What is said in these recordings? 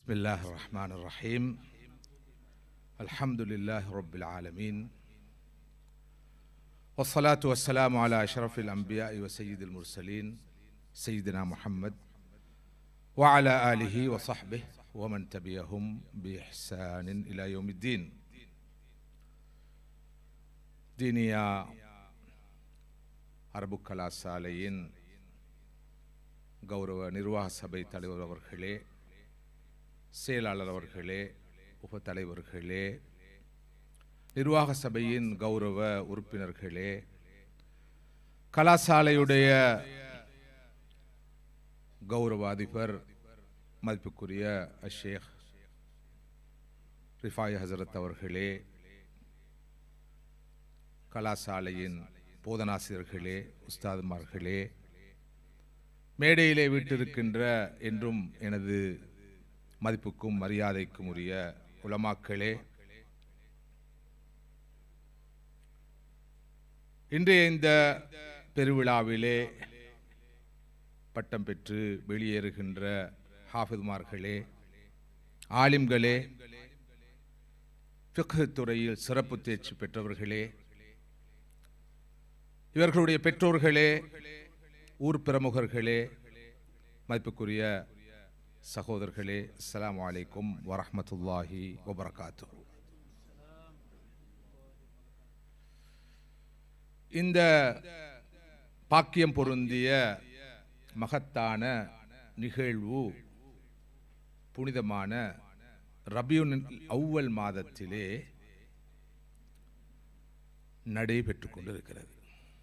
بسم الله الرحمن الرحيم الحمد لله رب العالمين والصلاة والسلام على أشرف الأنبياء وسيد المرسلين سيدنا محمد وعلى آله وصحبه ومن تبعهم بإحسان إلى يوم الدين دينيا அரபு கலாசாலையின் கௌரவ நிர்வாக சபை தலைவர் அவர்களே செயலாளர் அவர்களே உப தலைவர்களே நிர்வாக சபையின் கௌரவ உறுப்பினர்களே கலாசாலையுடைய கௌரவ அதிபர் மதிப்புக்குரிய அஷேக் ரிஃபாய் ஹசரத் அவர்களே கலாசாலையின் போதனாசிரியர்களே உஸ்தாதுமார்களே மேடையிலே விட்டிருக்கின்ற என்றும் எனது மதிப்புக்கும் மரியாதைக்கும் உரிய உலமாக்களே இன்றைய இந்த பெருவிழாவிலே பட்டம் பெற்று வெளியேறுகின்ற ஹாஃபிதுமார்களே ஆலிம்களே ஃபிக்ஹ் துறையில் சிறப்பு தேர்ச்சி பெற்றவர்களே இவர்களுடைய பெற்றோர்களே ஊர் பிரமுகர்களே மதிப்புக்குரிய சகோதரர்களே அஸ்ஸலாமு அலைக்கும் வரஹ்மத்துல்லாஹி வபரகாத்து இந்த பாக்கியம் பொருந்திய மகத்தான நிகழ்வு புனிதமான ரபியுன் அவ்வல் மாதத்திலே நடைபெற்றுக் கொண்டிருக்கிறது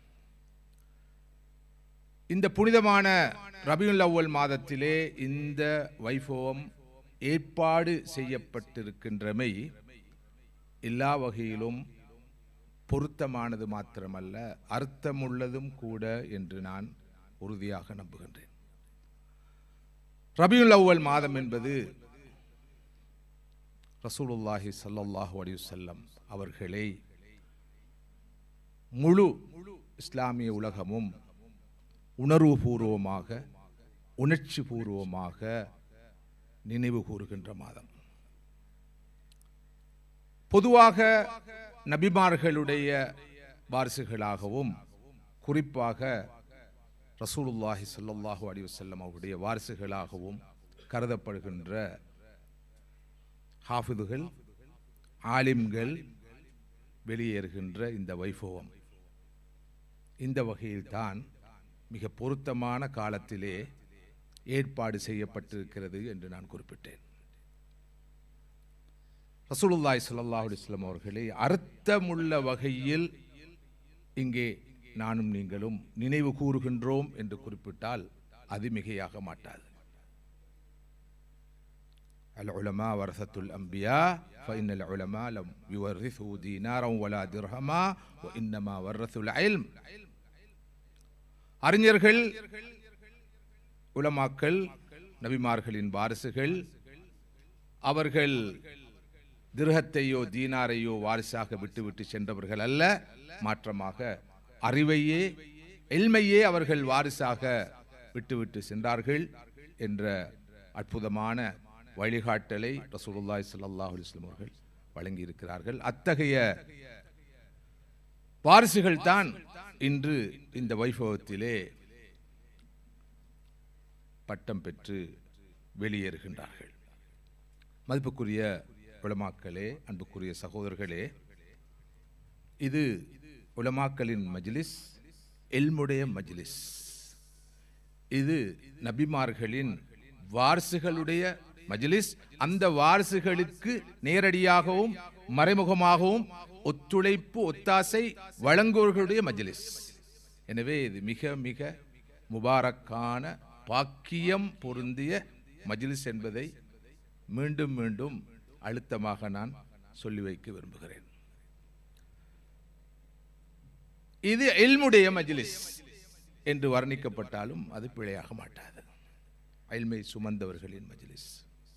இந்த புனிதமான ரபியுல் அவ்வல் மாதத்திலே இந்த வைபவம் ஏற்பாடு செய்யப்பட்டிருக்கின்றமை எல்லா வகையிலும் பொருத்தமானது மாத்திரமல்ல அர்த்தமுள்ளதும் கூட என்று நான் உறுதியாக நம்புகின்றேன் ரபியுல் அவ்வல் மாதம் என்பது ரசூலுல்லாஹி சல்லல்லாஹு அலிவசல்லம் அவர்களை முழு இஸ்லாமிய உலகமும் உணர்வுபூர்வமாக உணர்ச்சி பூர்வமாக நினைவு கூறுகின்ற மாதம் பொதுவாக நபிமார்களுடைய வாரிசுகளாகவும் குறிப்பாக ரசூலுல்லாஹி சல்லாஹூ அலி வல்லம் அவருடைய வாரிசுகளாகவும் கருதப்படுகின்ற ஹாஃபிதுகள் ஆலிம்கள் வெளியேறுகின்ற இந்த வைபவம் இந்த வகையில்தான் மிக பொருத்தமான காலத்திலே ஏற்பாடு செய்யப்பட்டிருக்கிறது என்று நான் குறிப்பிட்டேன் ரசூலுல்லாய் சல்லாஹ் அலிஸ்லாம் அவர்களை அர்த்தமுள்ள வகையில் இங்கே நானும் நீங்களும் நினைவு கூறுகின்றோம் என்று குறிப்பிட்டால் அது மிகையாக மாட்டாது العلماء ورثة الأنبياء فإن العلماء لم يورثوا دينارا ولا درهما وإنما ورثوا العلم அறிஞர்கள் உலமாக்கள் நபிமார்களின் வாரிசுகள் அவர்கள் திருகத்தையோ தீனாரையோ வாரிசாக விட்டுவிட்டு சென்றவர்கள் அல்ல மாற்றமாக அறிவையே எல்மையே அவர்கள் வாரிசாக விட்டுவிட்டு சென்றார்கள் என்ற அற்புதமான வழிகாட்டலை ரசூலுல்லாய் சல்லாஹ் அலிஸ்லாம் அவர்கள் வழங்கியிருக்கிறார்கள் அத்தகைய வாரிசுகள் தான் இன்று இந்த வைபவத்திலே பட்டம் பெற்று வெளியேறுகின்றார்கள் மதிப்புக்குரிய உலமாக்களே அன்புக்குரிய சகோதரர்களே இது உலமாக்களின் மஜ்லிஸ் எல்முடைய மஜ்லிஸ் இது நபிமார்களின் வாரிசுகளுடைய மஜ்லிஸ் அந்த வாரிசுகளுக்கு நேரடியாகவும் மறைமுகமாகவும் ஒத்துழைப்பு ஒத்தாசை வழங்குவர்களுடைய மஜ்லிஸ் எனவே இது மிக மிக முபாரக்கான பாக்கியம் பொருந்திய மஜ்லிஸ் என்பதை மீண்டும் மீண்டும் அழுத்தமாக நான் சொல்லி வைக்க விரும்புகிறேன் இது எல்முடைய மஜ்லிஸ் என்று வர்ணிக்கப்பட்டாலும் அது பிழையாக மாட்டாது அயல்மை சுமந்தவர்களின் மஜ்லிஸ்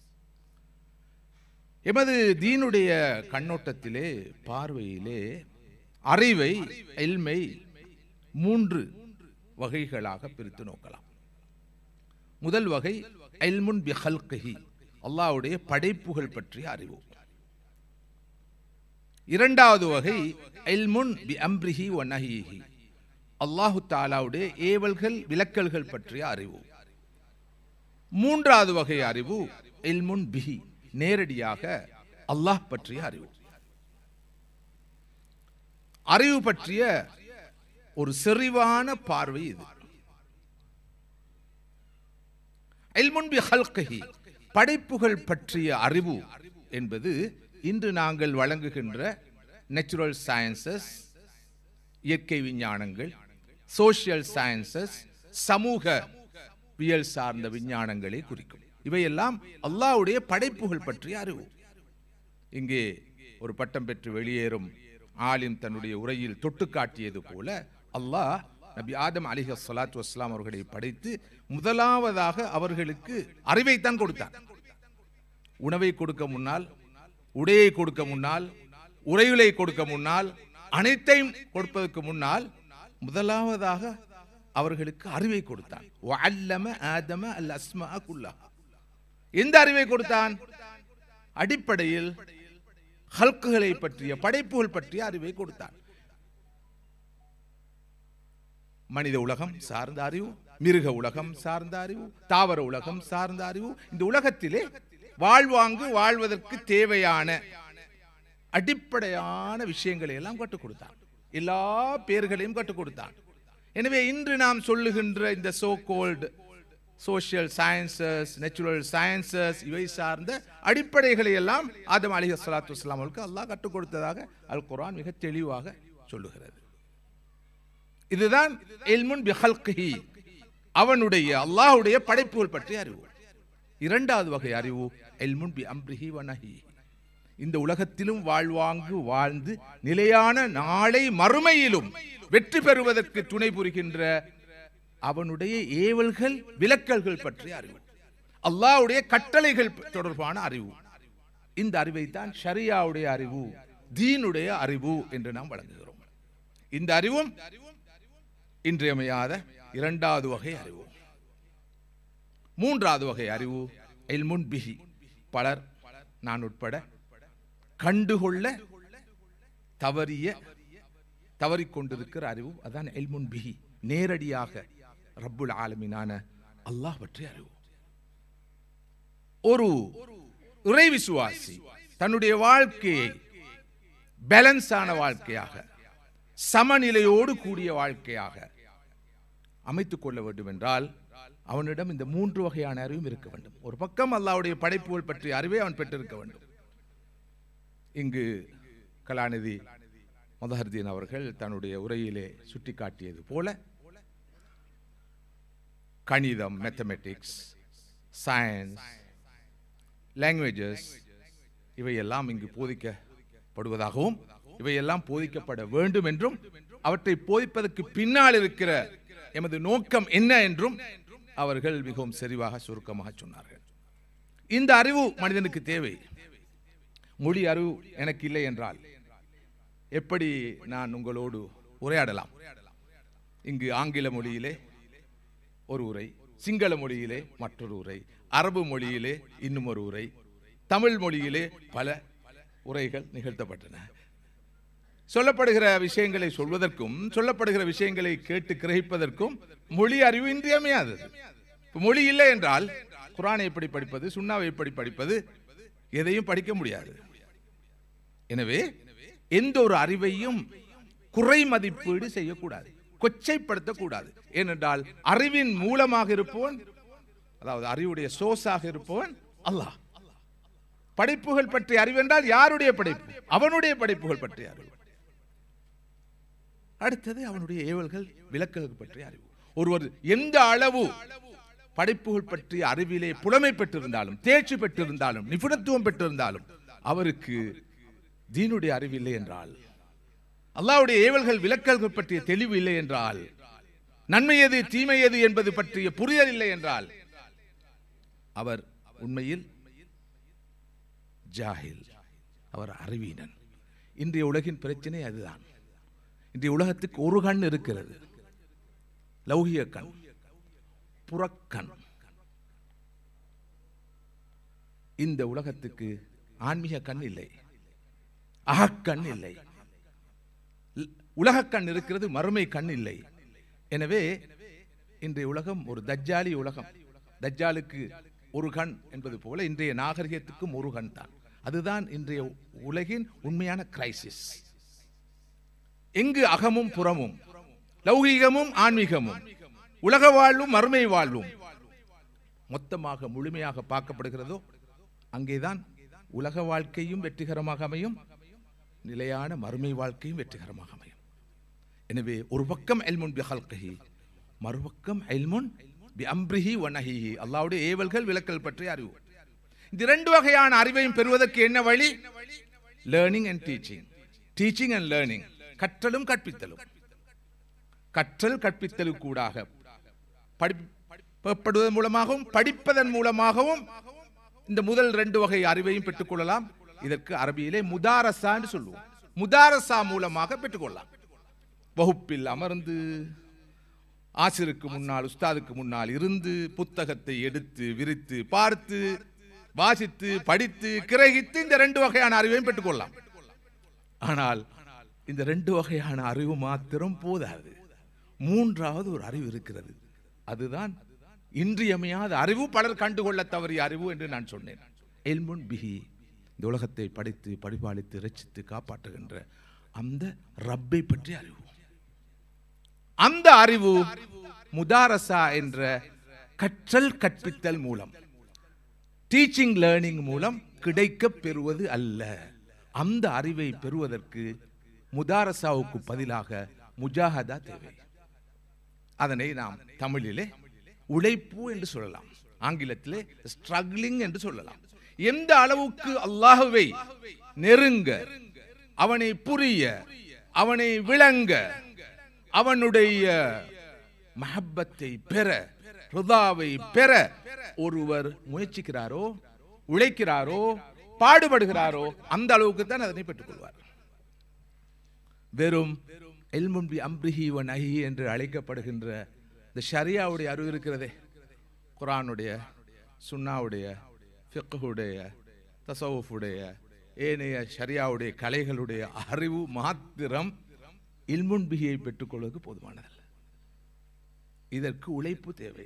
எமது தீனுடைய கண்ணோட்டத்திலே பார்வையிலே அறிவை எல்மை மூன்று வகைகளாக பிரித்து நோக்கலாம் முதல் வகை எல்முன் பிஹல்கஹி அல்லாஹ்வுடைய படைப்புகள் பற்றிய அறிவு இரண்டாவது வகை இல்முன் பி அம்ரிஹி வ நஹீஹி அல்லாஹு தாலாவுடைய ஏவல்கள் விலக்கல்கள் பற்றிய அறிவு மூன்றாவது வகை அறிவு இல்முன் பிஹி நேரடியாக அல்லாஹ் பற்றிய அறிவு அறிவு பற்றிய ஒரு செறிவான பார்வை இது இல்முன் பி ஹல்கிஹி படைப்புகள் பற்றிய அறிவு என்பது இன்று நாங்கள் வழங்குகின்ற நேச்சுரல் சயின்சஸ் இயற்கை விஞ்ஞானங்கள் சோஷியல் சயின்சஸ் சமூக வியல் சார்ந்த விஞ்ஞானங்களை குறிக்கும் இவையெல்லாம் அல்லாஹ்வுடைய படைப்புகள் பற்றிய அறிவு இங்கே ஒரு பட்டம் பெற்று வெளியேறும் ஆலிம் தன்னுடைய உரையில் தொட்டு காட்டியது போல அல்லாஹ் நபி ஆதம் அலிஹ சலாத்து வஸ்லாம் அவர்களை படைத்து முதலாவதாக அவர்களுக்கு அறிவைத்தான் கொடுத்தான் உணவை கொடுக்க முன்னால் உடையை கொடுக்க முன்னால் உறையுலை கொடுக்க முன்னால் அனைத்தையும் கொடுப்பதற்கு முன்னால் முதலாவதாக அவர்களுக்கு அறிவை கொடுத்தான் வஅல்லம ஆதம அல் அஸ்மா குல்லஹா எந்த அறிவை கொடுத்தான் அடிப்படையில் ஹல்குகளை பற்றிய படைப்புகள் பற்றிய அறிவை கொடுத்தான் மனித உலகம் சார்ந்த அறிவு மிருக உலகம் சார்ந்த அறிவு தாவர உலகம் சார்ந்த அறிவு இந்த உலகத்திலே வாழ்வாங்கு வாழ்வதற்கு தேவையான அடிப்படையான விஷயங்களை எல்லாம் கற்றுக் கொடுத்தான் எல்லா பேர்களையும் கற்றுக் கொடுத்தான் எனவே இன்று நாம் சொல்லுகின்ற இந்த so called social sciences natural sciences இவை சார்ந்த அடிப்படைகளை எல்லாம் ஆதம் அலி சலாத்து வஸ்லாம் அவர்களுக்கு அல்லாஹ் கற்றுக் கொடுத்ததாக அல் குர்ஆன் மிக தெளிவாக சொல்லுகிறது இதுதான் இல்முன் பிஹல்கிஹி அவனுடைய அல்லாஹ்வுடைய படைப்புகள் பற்றிய அறிவு இரண்டாவது வகை அறிவு இல்முன் பி அம்ரிஹி வனஹி இந்த உலகத்திலும் வாழ்வாங்கு வாழ்ந்து நிலையான நாளை மறுமையிலும் வெற்றி பெறுவதற்கு துணை புரிகின்ற அவனுடைய ஏவல்கள் விலக்கல்கள் பற்றிய அறிவு அல்லாஹ்வுடைய கட்டளைகள் தொடர்பான அறிவு இந்த அறிவை தான் ஷரியாவுடைய அறிவு தீனுடைய அறிவு என்று நாம் வழங்குகிறோம் இந்த அறிவும் இன்றியமையாத இரண்டாவது வகை அறிவு மூன்றாவது வகை அறிவு எல்முன் பிஹி பலர் நான் உட்பட கண்டுகொள்ள தவறிய தவறிக்கொண்டிருக்கிற அறிவு அதான் எல்முன் பிஹி நேரடியாக ரப்புல் ஆலமீனான அல்லாஹ் பற்றிய அறிவு ஒரு இறை விசுவாசி தன்னுடைய வாழ்க்கையை பேலன்ஸான வாழ்க்கையாக சமநிலையோடு கூடிய வாழ்க்கையாக அமைத்துக் கொள்ள வேண்டும் என்றால் அவனிடம் இந்த மூன்று வகையான அறிவும் இருக்க வேண்டும் ஒரு பக்கம் அல்லாஹ்வுடைய படைப்புகள் பற்றிய அறிவை அவன் பெற்றிருக்க வேண்டும் இங்கு கலாநிதி முதஹர்தீன் அவர்கள் தன்னுடைய உரையிலே சுட்டிக்காட்டியது போல கணிதம் மேத்தமெட்டிக்ஸ் சயின்ஸ் லாங்குவேஜஸ் இவையெல்லாம் இங்கு போதிக்கப்படுவதாகவும் இவையெல்லாம் போதிக்கப்பட வேண்டும் என்றும் அவற்றை போதிப்பதற்கு பின்னால் இருக்கிற எமது நோக்கம் என்ன என்றும் அவர்கள் மிகவும் செறிவாக சுருக்கமாக சொன்னார்கள் இந்த அறிவு மனிதனுக்கு தேவை மொழி அறிவு எனக்கு இல்லை என்றால் எப்படி நான் உங்களோடு உரையாடலாம் இங்கு ஆங்கில மொழியிலே ஒரு உரை சிங்கள மொழியிலே மற்றொரு உரை அரபு மொழியிலே இன்னும் ஒரு உரை தமிழ் மொழியிலே பல உரைகள் நிகழ்த்தப்பட்டன சொல்லப்படுகிற விஷயங்களை சொல்வதற்கும் சொல்லப்படுகிற விஷயங்களை கேட்டு கிரகிப்பதற்கும் மொழி அறிவு இன்றியமையாதது இப்ப மொழி இல்லை என்றால் குரானை எப்படி படிப்பது சுண்ணாவை எப்படி படிப்பது எதையும் படிக்க முடியாது எனவே எந்த ஒரு அறிவையும் குறை மதிப்பீடு செய்யக்கூடாது கொச்சைப்படுத்தக்கூடாது ஏனென்றால் அறிவின் மூலமாக இருப்பவன் அதாவது அறிவுடைய சோர்ஸாக இருப்பவன் அல்லாஹ் படைப்புகள் பற்றிய அறிவு என்றால் யாருடைய படைப்பு அவனுடைய படைப்புகள் பற்றிய அறிவு அடுத்தது அவனுடைய ஏவல்கள் விளக்குகள் பற்றிய அறிவு ஒருவர் எந்த அளவு படைப்புகள் பற்றிய அறிவிலே புலமை பெற்றிருந்தாலும் தேர்ச்சி பெற்றிருந்தாலும் நிபுணத்துவம் பெற்றிருந்தாலும் அவருக்கு தீனுடைய அறிவு இல்லை என்றால் அல்லாஹ்வுடைய ஏவல்கள் விளக்கல்கள் பற்றிய தெளிவு இல்லை என்றால் நன்மை எது தீமை எது என்பது பற்றிய புரிதல் இல்லை என்றால் அவர் உண்மையில் ஜாஹில் அவர் அறிவீனன் இன்றைய உலகின் பிரச்சனை அதுதான் இன்றைய உலகத்துக்கு ஒரு கண் இருக்கிறது லௌகிய கண் புறக்கண் இந்த உலகத்துக்கு ஆன்மீக கண் இல்லை அகக்கண் இல்லை உலகக் கண் இருக்கிறது மறுமை கண் இல்லை எனவே இன்றைய உலகம் ஒரு தஜ்ஜாலி உலகம் தஜ்ஜாலுக்கு ஒரு கண் என்பது போல இன்றைய நாகரிகத்துக்கும் ஒரு கண் தான் அதுதான் இன்றைய உலகின் உண்மையான கிரைசிஸ் எங்கு அகமும் புறமும் லௌகீகமும் ஆன்மீகமும் உலக வாழ்வும் மறுமை வாழ்வும் மொத்தமாக முழுமையாக பார்க்கப்படுகிறதோ அங்கேதான் உலக வாழ்க்கையும் வெற்றிகரமாக அமையும் நிலையான மறுமை வாழ்க்கையும் வெற்றிகரமாக அமையும் எனவே ஒரு பக்கம் எல்முன் பி ஹல்கஹி மறுபக்கம் எல்முன் பி அம்ரிஹி வனஹிஹி அல்லாஹ்வுடைய ஏவல்கள் விலக்கல் பற்றி அறிவு இந்த இரண்டு வகையான அறிவையும் பெறுவதற்கு என்ன வழி learning and teaching teaching and learning கற்றலும் கற்பித்தலும் கற்றல் கற்பித்தலுக்கூடாக படிப்படுவதன் மூலமாகவும் படிப்பதன் மூலமாகவும் இந்த முதல் ரெண்டு வகை அறிவையும் பெற்றுக்கொள்ளலாம் இதற்கு அரபியிலே முதாரசா என்று சொல்லுவோம் முதாரசா மூலமாக பெற்றுக்கொள்ளலாம் வகுப்பில் அமர்ந்து ஆசிரியருக்கு முன்னால் உஸ்தாதுக்கு முன்னால் இருந்து புத்தகத்தை எடுத்து விரித்து பார்த்து வாசித்து படித்து கிரகித்து இந்த ரெண்டு வகையான அறிவையும் பெற்றுக்கொள்ளலாம் ஆனால் இந்த ரெண்டு வகையான அறிவு மாத்திரம் போதாது மூன்றாவது ஒரு அறிவு இருக்கிறது அதுதான் இன்றியமையாத அறிவு பலர் கண்டுகொள்ள தவறிய அறிவு என்று நான் சொன்னேன் எல்முன் பிஹி இந்த உலகத்தை படித்து படிப்பாளித்து ரச்சித்து காப்பாற்றுகின்ற அந்த ரப்பை பற்றி அறிவு அந்த அறிவு முதாரசா என்ற கற்றல் கற்பித்தல் மூலம் டீச்சிங் லேர்னிங் மூலம் கிடைக்கப் பெறுவது அல்ல அந்த அறிவை பெறுவதற்கு முதாரசாவுக்கு பதிலாக முஜாஹதா தேவை அதனை நாம் தமிழிலே உழைப்பு என்று சொல்லலாம் ஆங்கிலத்திலே ஸ்ட்ரகிளிங் என்று சொல்லலாம் எந்த அளவுக்கு அல்லாஹுவை நெருங்க அவனை புரிய அவனை விளங்க அவனுடைய மஹப்பத்தை பெற ருதாவை பெற ஒருவர் முயற்சிக்கிறாரோ உழைக்கிறாரோ பாடுபடுகிறாரோ அந்த அளவுக்கு தான் அதனை பெற்றுக்கொள்வார் வெறும் எல்முன்பி அம்ரிஹி வ நஹி என்று அழைக்கப்படுகின்ற இந்த ஷரியாவுடைய அறிவு இருக்கிறதே குரானுடைய சுன்னாவுடைய ஃபிக்குடைய தசவுஃபுடைய ஏனைய ஷரியாவுடைய கலைகளுடைய அறிவு மாத்திரம் இல்முன்பிகியை பெற்றுக்கொள்வதற்கு போதுமானதல்ல இதற்கு உழைப்பு தேவை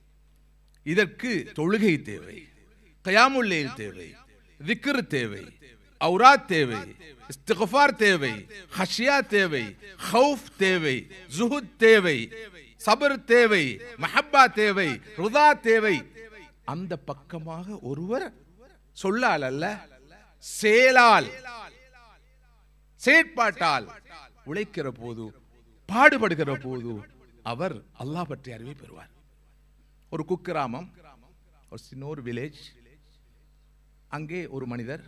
இதற்கு தொழுகை தேவை கயாமுல்லேல் தேவை திக்ர் தேவை அவுராத் தேவை இஸ்திகஃபார் தேவை ஹஷியா தேவை ஹவுஃப் தேவை ஜுஹுத் தேவை சபர் தேவை மஹப்பா தேவை ருதா தேவை அந்த பக்கமாக ஒருவர் சொல்லால் அல்ல செயலால் செயற்பாட்டால் உழைக்கிற போது பாடுபடுகிற போது அவர் அல்லாஹ் பற்றி அறிவை பெறுவார் ஒரு குக்கிராமம் ஒரு சின்ன ஒரு வில்லேஜ் அங்கே ஒரு மனிதர்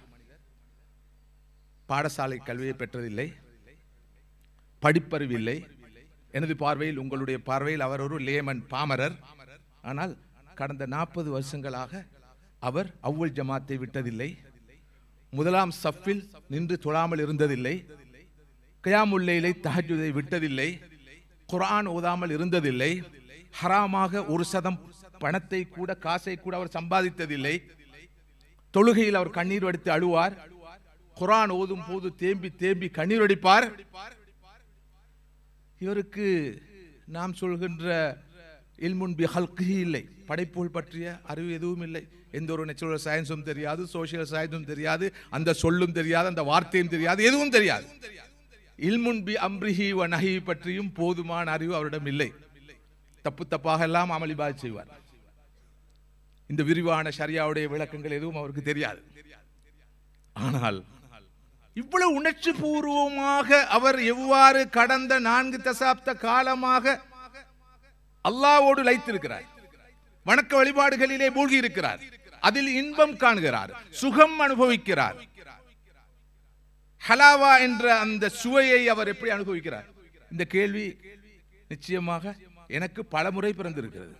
பாடசாலை கல்வியை பெற்றதில்லை படிப்பறிவில்லை எனது பார்வையில் உங்களுடைய பார்வையில் அவர் ஒரு லேமன் பாமரர் ஆனால் கடந்த நாற்பது வருஷங்களாக அவர் அவ்வல் ஜமாத்தை விட்டதில்லை முதலாம் சஃபில் நின்று தொழாமல் இருந்ததில்லை கயாமுல்லையிலை தஹஜுதை விட்டதில்லை குர்ஆன் ஓதாமல் இருந்ததில்லை ஹராமாக ஒரு சதம் பணத்தை கூட காசை கூட அவர் சம்பாதித்ததில்லை தொழுகையில் அவர் கண்ணீர் வடித்து அழுவார் குர்ஆன் ஓதும் போது தேம்பி தேம்பி கண்ணீர் வடிப்பார் இவருக்கு நாம் சொல்கின்ற இல்முன் பி ஹல்கி இல்லை படைப்புகள் பற்றிய அறிவு எதுவும் இல்லை எந்த ஒரு நேச்சுரல் சயின்ஸும் தெரியாது சோசியல் சயின்ஸும் தெரியாது அந்த சொல்லும் தெரியாது அந்த வார்த்தையும் தெரியாது எதுவும் தெரியாது இல்முன் பி அம்ரிஹி வ நஹி பற்றியும் போதுமான அறிவு அவரிடம் இல்லை தப்பு தப்பாக எல்லாம் அமளிபாய் செய்வார் இந்த விரிவான ஷரியாவுடைய விளக்கங்கள் எதுவும் அவருக்கு தெரியாது ஆனால் இவ்வளவு உணர்ச்சி பூர்வமாக அவர் எவ்வாறு கடந்த நான்கு தசாப்த காலமாக அல்லாவோடு லைத்திருக்கிறார் வணக்க வழிபாடுகளிலே மூழ்கி இருக்கிறார் அதில் இன்பம் காணுகிறார் சுகம் அனுபவிக்கிறார் ஹலாவா என்ற அந்த சுவையை அவர் எப்படி அனுபவிக்கிறார் இந்த கேள்வி நிச்சயமாக எனக்கு பல முறை பிறந்திருக்கிறது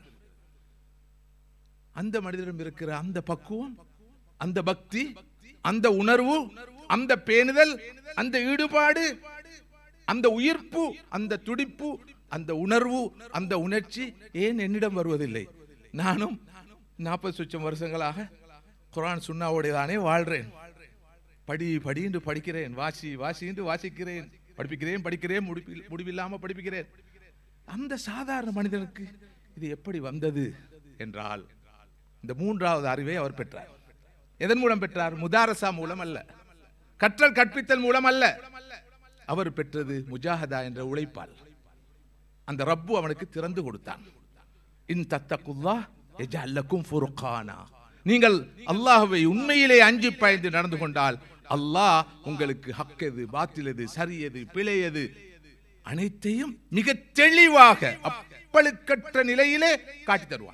அந்த மனிதரிடம் இருக்கிற அந்த பக்குவம் அந்த பக்தி அந்த உணர்வு அந்த பேணுதல் அந்த ஈடுபாடு அந்த உயிர்ப்பு அந்த துடிப்பு அந்த உணர்வு அந்த உணர்ச்சி ஏன் என்னிடம் வருவதில்லை நானும் நாற்பது சுச்சம் வருஷங்களாக குரான் சுண்ணாவோட தானே வாழ்றேன் படி படி என்று படிக்கிறேன் வாசி வாசி என்று வாசிக்கிறேன் படிப்பிக்கிறேன் படிக்கிறேன் முடிப்பில் முடிவில்லாம படிப்பிக்கிறேன் அந்த சாதாரண மனிதனுக்கு இது எப்படி வந்தது என்றால் இந்த மூன்றாவது அறிவை அவர் பெற்றார் எதன் மூலம் பெற்றார் முதாரசா மூலம் அல்ல கற்றல் கற்பித்தல் மூலம் அல்ல அவர் பெற்றது முஜாஹதா என்ற உழைப்பால் அந்த ரப்பு அவனுக்கு திறந்து கொடுத்தான் இன் தத்தகுல்லா எஜல்லக்கும் ஃபுர்கானா நீங்கள் அல்லாஹ்வை உண்மையிலே அஞ்சி பயந்து நடந்து கொண்டால் அல்லாஹ் உங்களுக்கு ஹக் எது பாத்தில் எது சரி எது பிழை எது அனைத்தையும் மிக தெளிவாக அப்பழுக்கற்ற நிலையிலே காட்டி தருவான்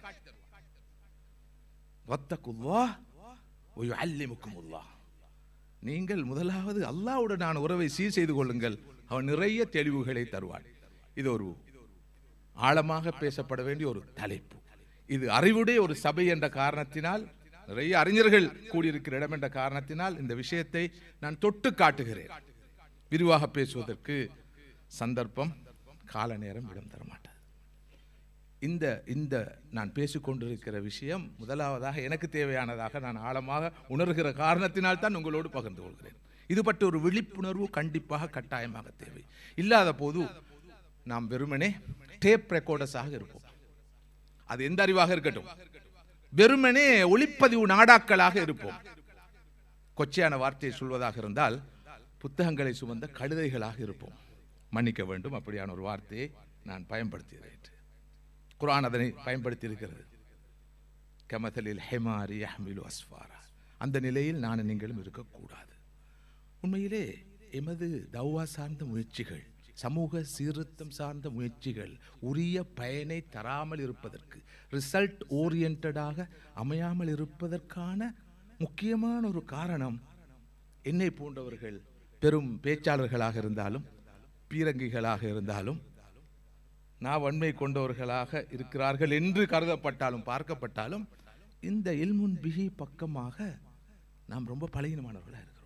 வத்தகுல்லா அல்லிமுக்குமுல்லாஹ் நீங்கள் முதலாவது அல்லாஹ்வுடனான உறவை சீர் செய்து கொள்ளுங்கள் அவன் நிறைய தெளிவுகளை தருவான் இது ஒரு ஆழமாக பேசப்பட வேண்டிய ஒரு தலைப்பு இது அறிவுடைய ஒரு சபை என்ற காரணத்தினால் நிறைய அறிஞர்கள் கூடியிருக்கிற இடம் என்ற காரணத்தினால் இந்த விஷயத்தை நான் தொட்டு காட்டுகிறேன் விரிவாக பேசுவதற்கு சந்தர்ப்பம் கால நேரம் இடம் தர மாட்டாது இந்த இந்த நான் பேசிக்கொண்டிருக்கிற விஷயம் முதலாவதாக எனக்கு தேவையானதாக நான் ஆழமாக உணர்கிற காரணத்தினால் தான் உங்களோடு பகிர்ந்து கொள்கிறேன் இது பற்றி ஒரு விழிப்புணர்வு கண்டிப்பாக கட்டாயமாக தேவை இல்லாத போது நாம் வெறுமனே டேப் ரெக்கார்டர்ஸாக இருப்போம் அது எந்த அறிவாக இருக்கட்டும் வெறுமனே ஒளிப்பதிவு நாடாக்களாக இருப்போம் கொச்சையான வார்த்தையை சொல்வதாக இருந்தால் புத்தகங்களை சுமந்த கழுதைகளாக இருப்போம் மன்னிக்க வேண்டும் அப்படியான ஒரு வார்த்தையை நான் பயன்படுத்தியேன் குர்ஆன் அதனை பயன்படுத்தி இருக்கிறது கமதலில் ஹெமாரி அஹ்மிலு அஸ்வாரா அந்த நிலையில் நான் நீங்களும் இருக்கக்கூடாது உண்மையிலே எமது தௌவா சார்ந்த முயற்சிகள் சமூக சீர்திருத்தம் சார்ந்த முயற்சிகள் உரிய பயனை தராமல் இருப்பதற்கு ரிசல்ட் ஓரியன்டாக அமையாமல் இருப்பதற்கான முக்கியமான ஒரு காரணம் என்னை போன்றவர்கள் பெரும் பேச்சாளர்களாக இருந்தாலும் பீரங்கிகளாக இருந்தாலும் நான் வன்மை கொண்டவர்களாக இருக்கிறார்கள் என்று கருதப்பட்டாலும் பார்க்கப்பட்டாலும் இந்த இல்முன் பிகி பக்கமாக நாம் ரொம்ப பலகீனமானவர்களாக இருக்கிறோம்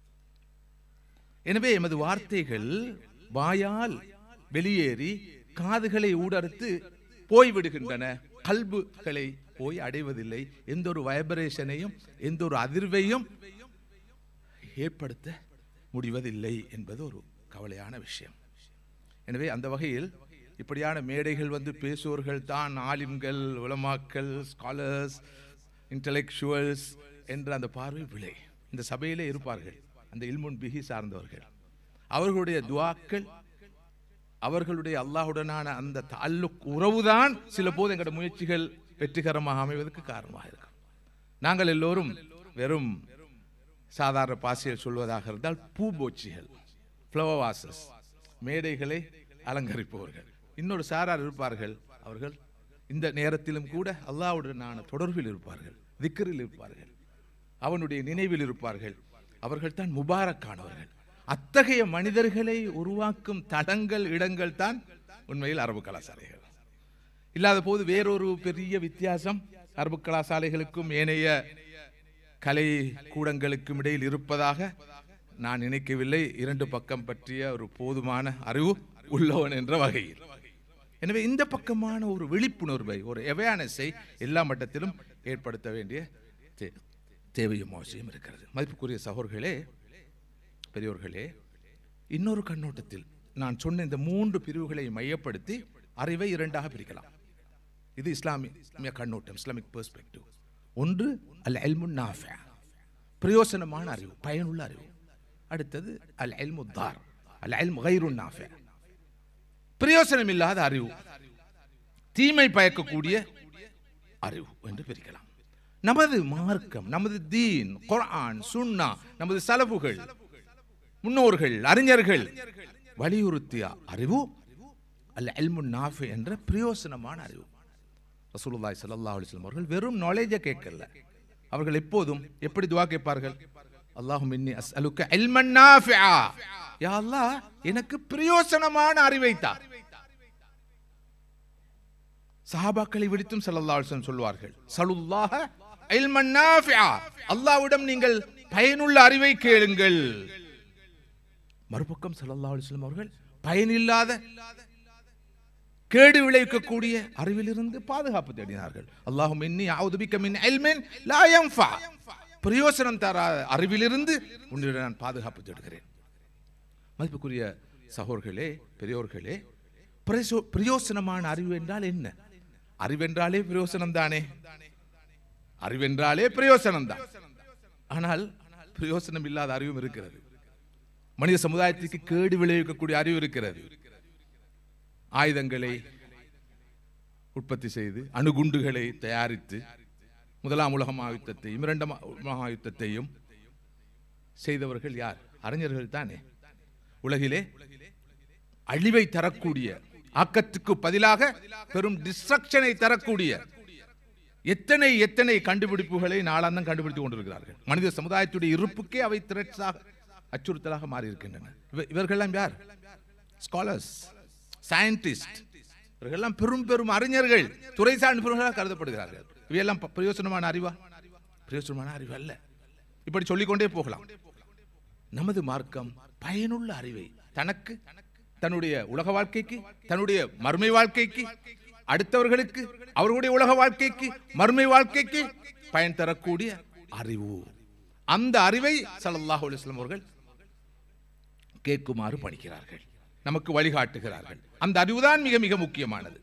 எனவே எமது வார்த்தைகள் வாயால் வெளியேறி காதுகளை ஊடறுத்து போய்விடுகின்றன கல்புகளை போய் அடைவதில்லை எந்த ஒரு வைப்ரேஷனையும் எந்த ஒரு அதிர்வையும் ஏற்படுத்த முடிவதில்லை என்பது ஒரு கவலையான விஷயம் எனவே அந்த வகையில் இப்படியான மேடைகள் வந்து பேசுவோர்கள் தான் ஆலிம்கள் உலமாக்கள் ஸ்காலர்ஸ் இன்டலெக்சுவல்ஸ் என்ற அந்த பார்வை விலை இந்த சபையிலே இருப்பார்கள் அந்த இல்முன் பிகி சார்ந்தவர்கள் அவர்களுடைய துவாக்கள் அவர்களுடைய அல்லாஹுடனான அந்த தாலுக் உறவுதான் சில போது எங்களோட முயற்சிகள் வெற்றிகரமாக அமைவதற்கு காரணமாக இருக்கும் நாங்கள் எல்லோரும் வெறும் சாதாரண பாசியல் சொல்வதாக இருந்தால் பூபோச்சிகள் ஃப்ளவர் வாசஸ் மேடைகளை அலங்கரிப்பவர்கள் இன்னொரு சாரார் இருப்பார்கள் அவர்கள் இந்த நேரத்திலும் கூட அல்லாஹ்வுடனான தொடர்பில் இருப்பார்கள் திக்கரில் இருப்பார்கள் அவனுடைய நினைவில் இருப்பார்கள் அவர்கள் தான் முபாரக்கானவர்கள் அத்தகைய மனிதர்களை உருவாக்கும் தடங்கள் இடங்கள் தான் உண்மையில் அரபு கலாசாலைகள் இல்லாத போது வேறொரு பெரிய வித்தியாசம் அரபு கலாசாலைகளுக்கும் ஏனைய கலை கூடங்களுக்கும் இடையில் இருப்பதாக நான் நினைக்கவில்லை இரண்டு பக்கம் பற்றிய ஒரு போதுமான அறிவு உள்ளவன் என்ற வகையில் எனவே இந்த பக்கமான ஒரு விழிப்புணர்வை ஒரு அவேர்னஸை எல்லா மட்டத்திலும் ஏற்படுத்த வேண்டிய தே- தேவையும் அவசியம் இருக்கிறது மதிப்புக்குரிய சகோதரர்களே பெரியோர்களே இன்னொரு கண்ணோட்டத்தில் நான் சொன்ன இந்த மூன்று பிரிவுகளை மையப்படுத்தி அறிவை இரண்டாக பிரிக்கலாம் இது இஸ்லாமிய கண்ணோட்டம் இஸ்லாமிக் பெர்ஸ்பெக்டிவ் ஒன்று அல் எல்முன் நாஃபா பிரயோசனமான அறிவு பயனுள்ள அறிவு அடுத்தது அல் எல்மு தார் அல் எல்மு கைருன் நாஃபா பிரயோசனம் இல்லாத அறிவு தீமை பயக்கக்கூடிய அறிவு என்று பிரிக்கலாம் நமது மார்க்கம் நமது தீன் குர்ஆன் சுன்னா நமது சலபுகள் முன்னோர்கள் அறிஞர்கள் வலியுறுத்திய அறிவு அல்ல எல்மு நாஃபி என்ற பிரயோசனமான அறிவு ரசூலுல்லாஹி ஸல்லல்லாஹு அலைஹி வஸல்லம் அவர்கள் வெறும் நாலேஜை கேட்கல அவர்கள் எப்போதும் எப்படி துஆ கேட்பார்கள் அல்லாஹும் இன்னி அஸ்அலுக்க இல்மன் நாஃபிஆ யா அல்லாஹ் எனக்கு பிரயோசனமான அறிவை தா சஹாபாக்களை விடுத்தும் ஸல்லல்லாஹு அலைஹி வஸல்லம் சொல்வார்கள் சலுல்லாஹ இல்மன் நாஃபிஆ அல்லாஹ்விடம் நீங்கள் பயனுள்ள அறிவை கேளுங்கள் மறுபக்கம் ஸல்லல்லாஹு அலைஹி வஸல்லம் அவர்கள் பயனில்லாத கேடு விளைவிக்கக்கூடிய அறிவிலிருந்து பாதுகாப்பு தேடினார்கள் அல்லாஹும் இன்னி அவுதுபிக்க மின் இல்மின் லா யன்ஃபா பிரயோசனம் தராத அறிவிலிருந்து உன்னிடம் நான் பாதுகாப்பு தேடுகிறேன் மதிப்புக்குரிய சகோதர்களே பெரியோர்களே பிரயோ- பிரயோசனமான அறிவு என்றால் என்ன அறிவென்றாலே பிரயோசனம் தானே அறிவென்றாலே பிரயோசனம் தான் ஆனால் பிரயோசனம் இல்லாத அறிவும் இருக்கிறது மனித சமுதாயத்துக்கு கேடு விளைவிக்கக்கூடிய அறிவு இருக்கிறது ஆயுதங்களை உற்பத்தி செய்து அணுகுண்டுகளை தயாரித்து முதலாம் உலக மகாயுத்தத்தையும் இரண்டாம் மகாயுத்தத்தையும் செய்தவர்கள் யார் அறிஞர்கள் தானே உலகிலே அழிவை தரக்கூடிய ஆக்கத்துக்கு பதிலாக பெரும் டிஸ்ட்ரக்ஷனை தரக்கூடிய எத்தனை எத்தனை கண்டுபிடிப்புகளை நாளாந்தம் கண்டுபிடித்துக் கொண்டிருக்கிறார்கள் மனித சமுதாயத்துடைய இருப்புக்கே அவை த்ரெட்ஸாக அச்சுறுத்தலாக மாறி இருக்கின்றன இவ- இவர்களெல்லாம் யார் ஸ்காலர்ஸ் சயின்டிஸ்ட் இவர்களெல்லாம் பெரும் பெரும் அறிஞர்கள் துறை சார்ந்தவர்களாக கருதப்படுகிறார்கள் இவையெல்லாம் ப- பிரயோசனமான அறிவா பிரயோசனமான அறிவு அல்ல இப்படி சொல்லிக்கொண்டே போகலாம் நமது மார்க்கம் பயனுள்ள அறிவை தனக்கு தன்னுடைய உலக வாழ்க்கைக்கு தன்னுடைய மறுமை வாழ்க்கைக்கு அடுத்தவர்களுக்கு அவர்களுடைய உலக வாழ்க்கைக்கு மறுமை வாழ்க்கைக்கு பயன் தரக்கூடிய அறிவு அந்த அறிவை ஸல்லல்லாஹு அலைஹி வஸல்லம் அவர்கள் கேட்குமாறு பணிக்கிறார்கள் நமக்கு வழிகாட்டுகிறார்கள் அந்த அறிவுதான் மிக மிக முக்கியமானது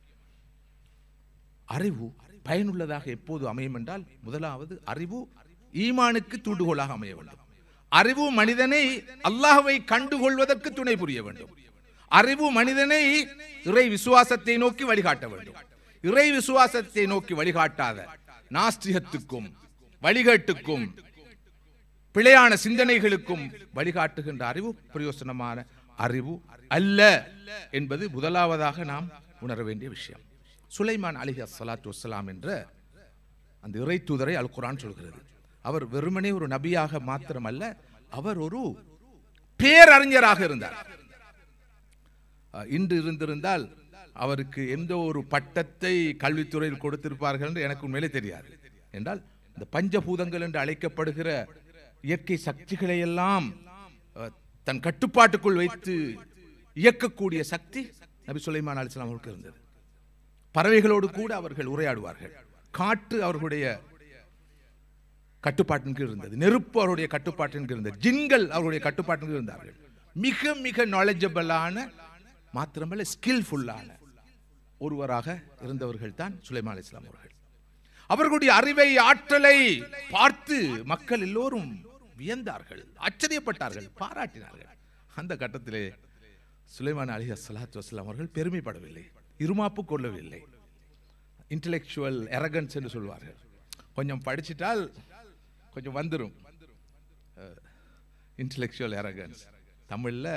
அறிவு பயனுள்ளதாக எப்போது அமையும் என்றால் முதலாவது அறிவு ஈமானுக்கு தூண்டுகோலாக அமைய வேண்டும் அறிவு மனிதனை அல்லாஹ்வை கண்டுகொள்வதற்கு துணை புரிய வேண்டும் அறிவு மனிதனை இறை விசுவாசத்தை நோக்கி வழிகாட்ட வேண்டும் இறை விசுவாசத்தை நோக்கி வழிகாட்டாத நாஸ்திகத்துக்கும் வழிகேட்டுக்கும் பிழையான சிந்தனைகளுக்கும் வழிகாட்டுகின்ற அறிவு பிரயோசனமான அறிவு அல்ல என்பது முதலாவதாக நாம் உணர வேண்டிய விஷயம் சுலைமான் அலிஹி அஸ்ஸலாத்து வஸ்ஸலாம் என்ற அந்த இறை தூதரை அல் குர்ஆன் சொல்கிறது அவர் வெறுமனே ஒரு நபியாக மாத்திரமல்ல அவர் ஒரு பேரறிஞராக இருந்தார் அஹ், இன்று இருந்திருந்தால் அவருக்கு எந்த ஒரு பட்டத்தை கல்வித்துறையில் கொடுத்திருப்பார்கள் என்று எனக்கு உண்மையிலே தெரியாது என்றால் இந்த பஞ்சபூதங்கள் என்று அழைக்கப்படுகிற இயற்கை சக்திகளை எல்லாம் அஹ், தன் கட்டுப்பாட்டுக்குள் வைத்து இயக்கக்கூடிய சக்தி நபி சுலைமான் அலிஸ்லாம் அவருக்கு இருந்தது பறவைகளோடு கூட அவர்கள் உரையாடுவார்கள் காற்று அவர்களுடைய கட்டுப்பாட்டின் கீழ் இருந்தது நெருப்பு அவருடைய கட்டுப்பாட்டின் கீழ் இருந்தது ஜின்கள் அவருடைய கட்டுப்பாட்டின் கீழ் இருந்தார்கள் மிக மிக நாலேஜபிளான மாத்திரமல்ல ஸ்கில்ஃபுல்லான ஒருவராக இருந்தவர்கள் தான் சுலைமான் அலி இஸ்லாம் அவர்கள் அவர்களுடைய அறிவை ஆற்றலை பார்த்து மக்கள் எல்லோரும் வியந்தார்கள் ஆச்சரியப்பட்டார்கள் பாராட்டினார்கள் அந்த கட்டத்திலே சுலைமான் அலி அஸ்லாத்து வஸ்லாம் அவர்கள் பெருமைப்படவில்லை இருமாப்பு கொள்ளவில்லை இன்டலெக்சுவல் எரகன்ஸ் என்று சொல்வார்கள் கொஞ்சம் படிச்சிட்டால் கொஞ்சம் வந்துடும் இன்டலெக்சுவல் எரகன்ஸ் தமிழில்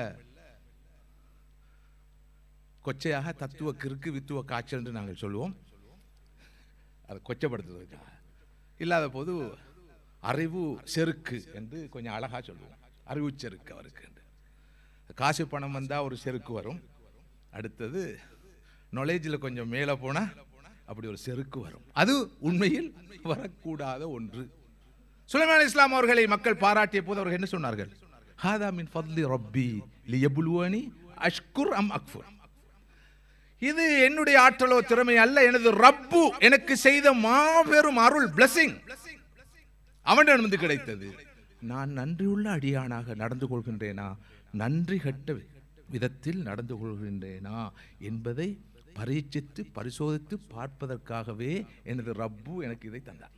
கொச்சையாக தத்துவ கிறுக்கு வித்துவ காய்ச்சல் என்று நாங்கள் சொல்லுவோம் அதை கொச்சப்படுத்துவதற்காக இல்லாத போது அறிவு செருக்கு என்று கொஞ்சம் அழகா சொல்லுவோம் அறிவு செருக்கு அவருக்கு என்று. காசு பணம் வந்தால் ஒரு செருக்கு வரும் அடுத்தது நாலேஜில் கொஞ்சம் மேலே போனால் அப்படி ஒரு செருக்கு வரும் அது உண்மையில் வரக்கூடாத ஒன்று சுலைமான் இஸ்லாம் அவர்களை மக்கள் பாராட்டிய போது அவர்கள் என்ன சொன்னார்கள் ஹாதா மின் ஃபத்லி ரப்பி லியபுலுவனி அஷ்குர் அம் அக்ஃபுர் இது என்னுடைய ஆற்றலோ திறமை அல்ல எனது ரப்பு எனக்கு செய்த மாபெரும் அருள் blessing அவனிடமிருந்து கிடைத்தது நான் நன்றியுள்ள அடியானாக நடந்து கொள்கின்றேனா நன்றி கட்ட விதத்தில் நடந்து கொள்கின்றேனா என்பதை பரீட்சித்து பரிசோதித்து பார்ப்பதற்காகவே எனது ரப்பு எனக்கு இதை தந்தார்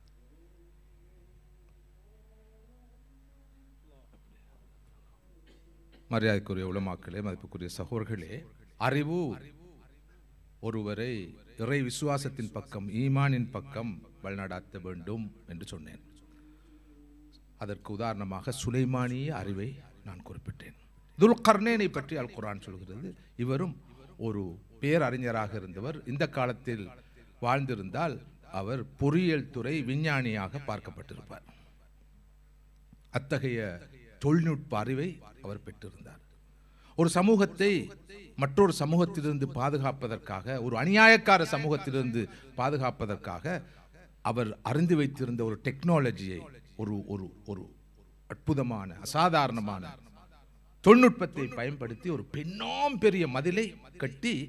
மரியாதைக்குரிய உலமாக்களே மதிப்புக்குரிய சகோதரர்களே அறிவு ஒருவரை இறை விசுவாசத்தின் பக்கம் ஈமானின் பக்கம் வழிநடாத்த வேண்டும் என்று சொன்னேன் அதற்கு உதாரணமாக சுலைமானிய அறிவை நான் குறிப்பிட்டேன் துல்கர்னேனை பற்றி அல் குர்ஆன் சொல்கிறது இவரும் ஒரு பேரறிஞராக இருந்தவர் இந்த காலத்தில் வாழ்ந்திருந்தால் அவர் பொறியியல் துறை விஞ்ஞானியாக பார்க்கப்பட்டிருப்பார் அத்தகைய தொழில்நுட்ப அறிவை அவர் பெற்றிருந்தார் ஒரு சமூகத்தை மற்றொரு சமூகத்திலிருந்து பாதுகாப்பதற்காக ஒரு அநியாயக்கார சமூகத்திலிருந்து பாதுகாப்பதற்காக அவர் அறிந்து வைத்திருந்த ஒரு டெக்னாலஜியை ஒரு ஒரு ஒரு அற்புதமான அசாதாரணமான தொழில்நுட்பத்தை பயன்படுத்தி ஒரு பெண்ணாம் பெரிய மதிலை கட்டி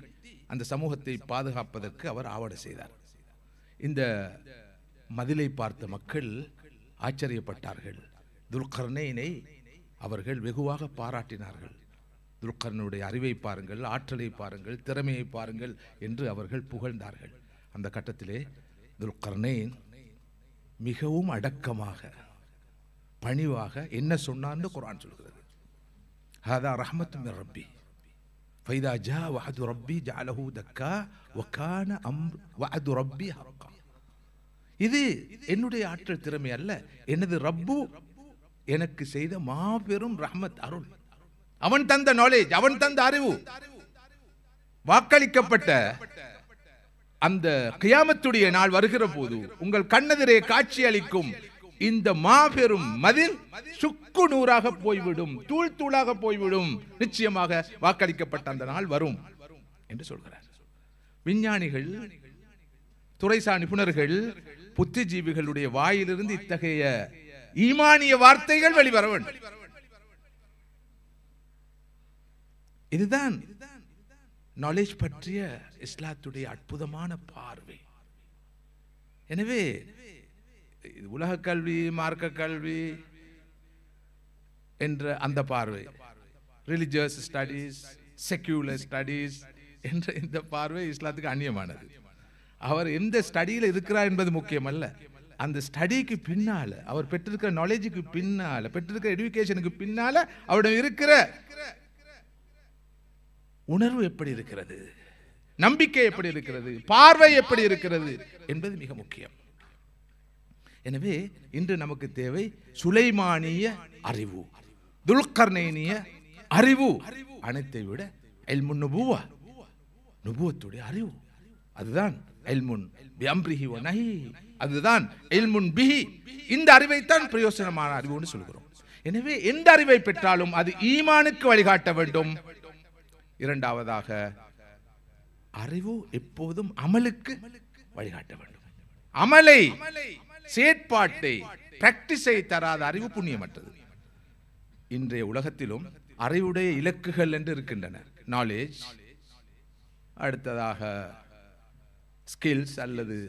அந்த சமூகத்தை பாதுகாப்பதற்கு அவர் ஆவண செய்தார் இந்த மதிலை பார்த்த மக்கள் ஆச்சரியப்பட்டார்கள் துல்கர்ணையினை அவர்கள் வெகுவாக பாராட்டினார்கள் துல்கர்னுடைய அறிவை பாருங்கள் ஆற்றலை பாருங்கள் திறமையை பாருங்கள் என்று அவர்கள் புகழ்ந்தார்கள் அந்த கட்டத்திலே துல்கர்னைன் மிகவும் அடக்கமாக பணிவாக என்ன சொன்னான்னு குரான் சொல்கிறது ஹதா ரஹ்மத்து மின் ரப்பி ஃபைதா ஜா வஹது ரப்பி ஜஅலஹு தக்கா வகான அம்ர் வஅது ரப்பி ஹக்கா இது என்னுடைய ஆற்றல் திறமை அல்ல எனது ரப்பு எனக்கு செய்த மாபெரும் ரஹ்மத் அருள் அவன் தந்த நாலேஜ் அவன் தந்த அறிவு வாக்களிக்கப்பட்ட அந்த கியாமத்துடைய நாள் வருகிற போது உங்கள் கண்ணெதிரே காட்சி அளிக்கும் இந்த மாபெரும் மதில் சுக்கு நூறாக போய்விடும் தூள் தூளாக போய்விடும் நிச்சயமாக வாக்களிக்கப்பட்ட அந்த நாள் வரும் என்று சொல்கிறார் விஞ்ஞானிகள் துறைசா நிபுணர்கள் புத்திஜீவிகளுடைய வாயிலிருந்து இத்தகைய ஈமானிய வார்த்தைகள் வெளிவர வேண்டும் இதுதான் நாலேஜ் பற்றிய இஸ்லாத்துடைய அற்புதமான பார்வை எனவே இது உலக கல்வி மார்க்க கல்வி என்ற அந்த பார்வை ரிலிஜியஸ் ஸ்டடீஸ் செக்யூலர் ஸ்டடீஸ் என்ற இந்த பார்வை இஸ்லாத்துக்கு அந்நியமானது அவர் எந்த ஸ்டடியில் இருக்கிறார் என்பது முக்கியமல்ல அந்த ஸ்டடிக்கு பின்னால அவர் பெற்றிருக்கிற நாலேஜுக்கு பின்னால பெற்றிருக்கிற எடுகேஷனுக்கு பின்னால அவரிடம் இருக்கிற உணர்வு எப்படி இருக்கிறது நம்பிக்கை எப்படி இருக்கிறது பார்வை எப்படி இருக்கிறது என்பது மிக முக்கியம் எனவே இன்று நமக்கு தேவை சுலைமானிய அறிவு துல்கர்ணைனிய அறிவு அனைத்தை விட எல்முன் நுபுவா நுபுவத்துடைய அறிவு அதுதான் எல்முன் பிஅம்ரிஹி வ நஹி அதுதான் எல்முன் பிஹி இந்த அறிவைத்தான் பிரயோசனமான அறிவுன்னு சொல்கிறோம் எனவே எந்த அறிவை பெற்றாலும் அது ஈமானுக்கு வழிகாட்ட வேண்டும் இரண்டாவதாக அறிவு எப்போதும் அமலுக்கு வழிகாட்ட வேண்டும் அமலை செயற்பாட்டை பிராக்டிஸை தராத அறிவு புண்ணியமற்றது இன்றைய உலகத்திலும் அறிவுடைய இலக்குகள் என்று இருக்கின்றன நாலேஜ் அடுத்ததாக ஸ்கில்ஸ் அல்லது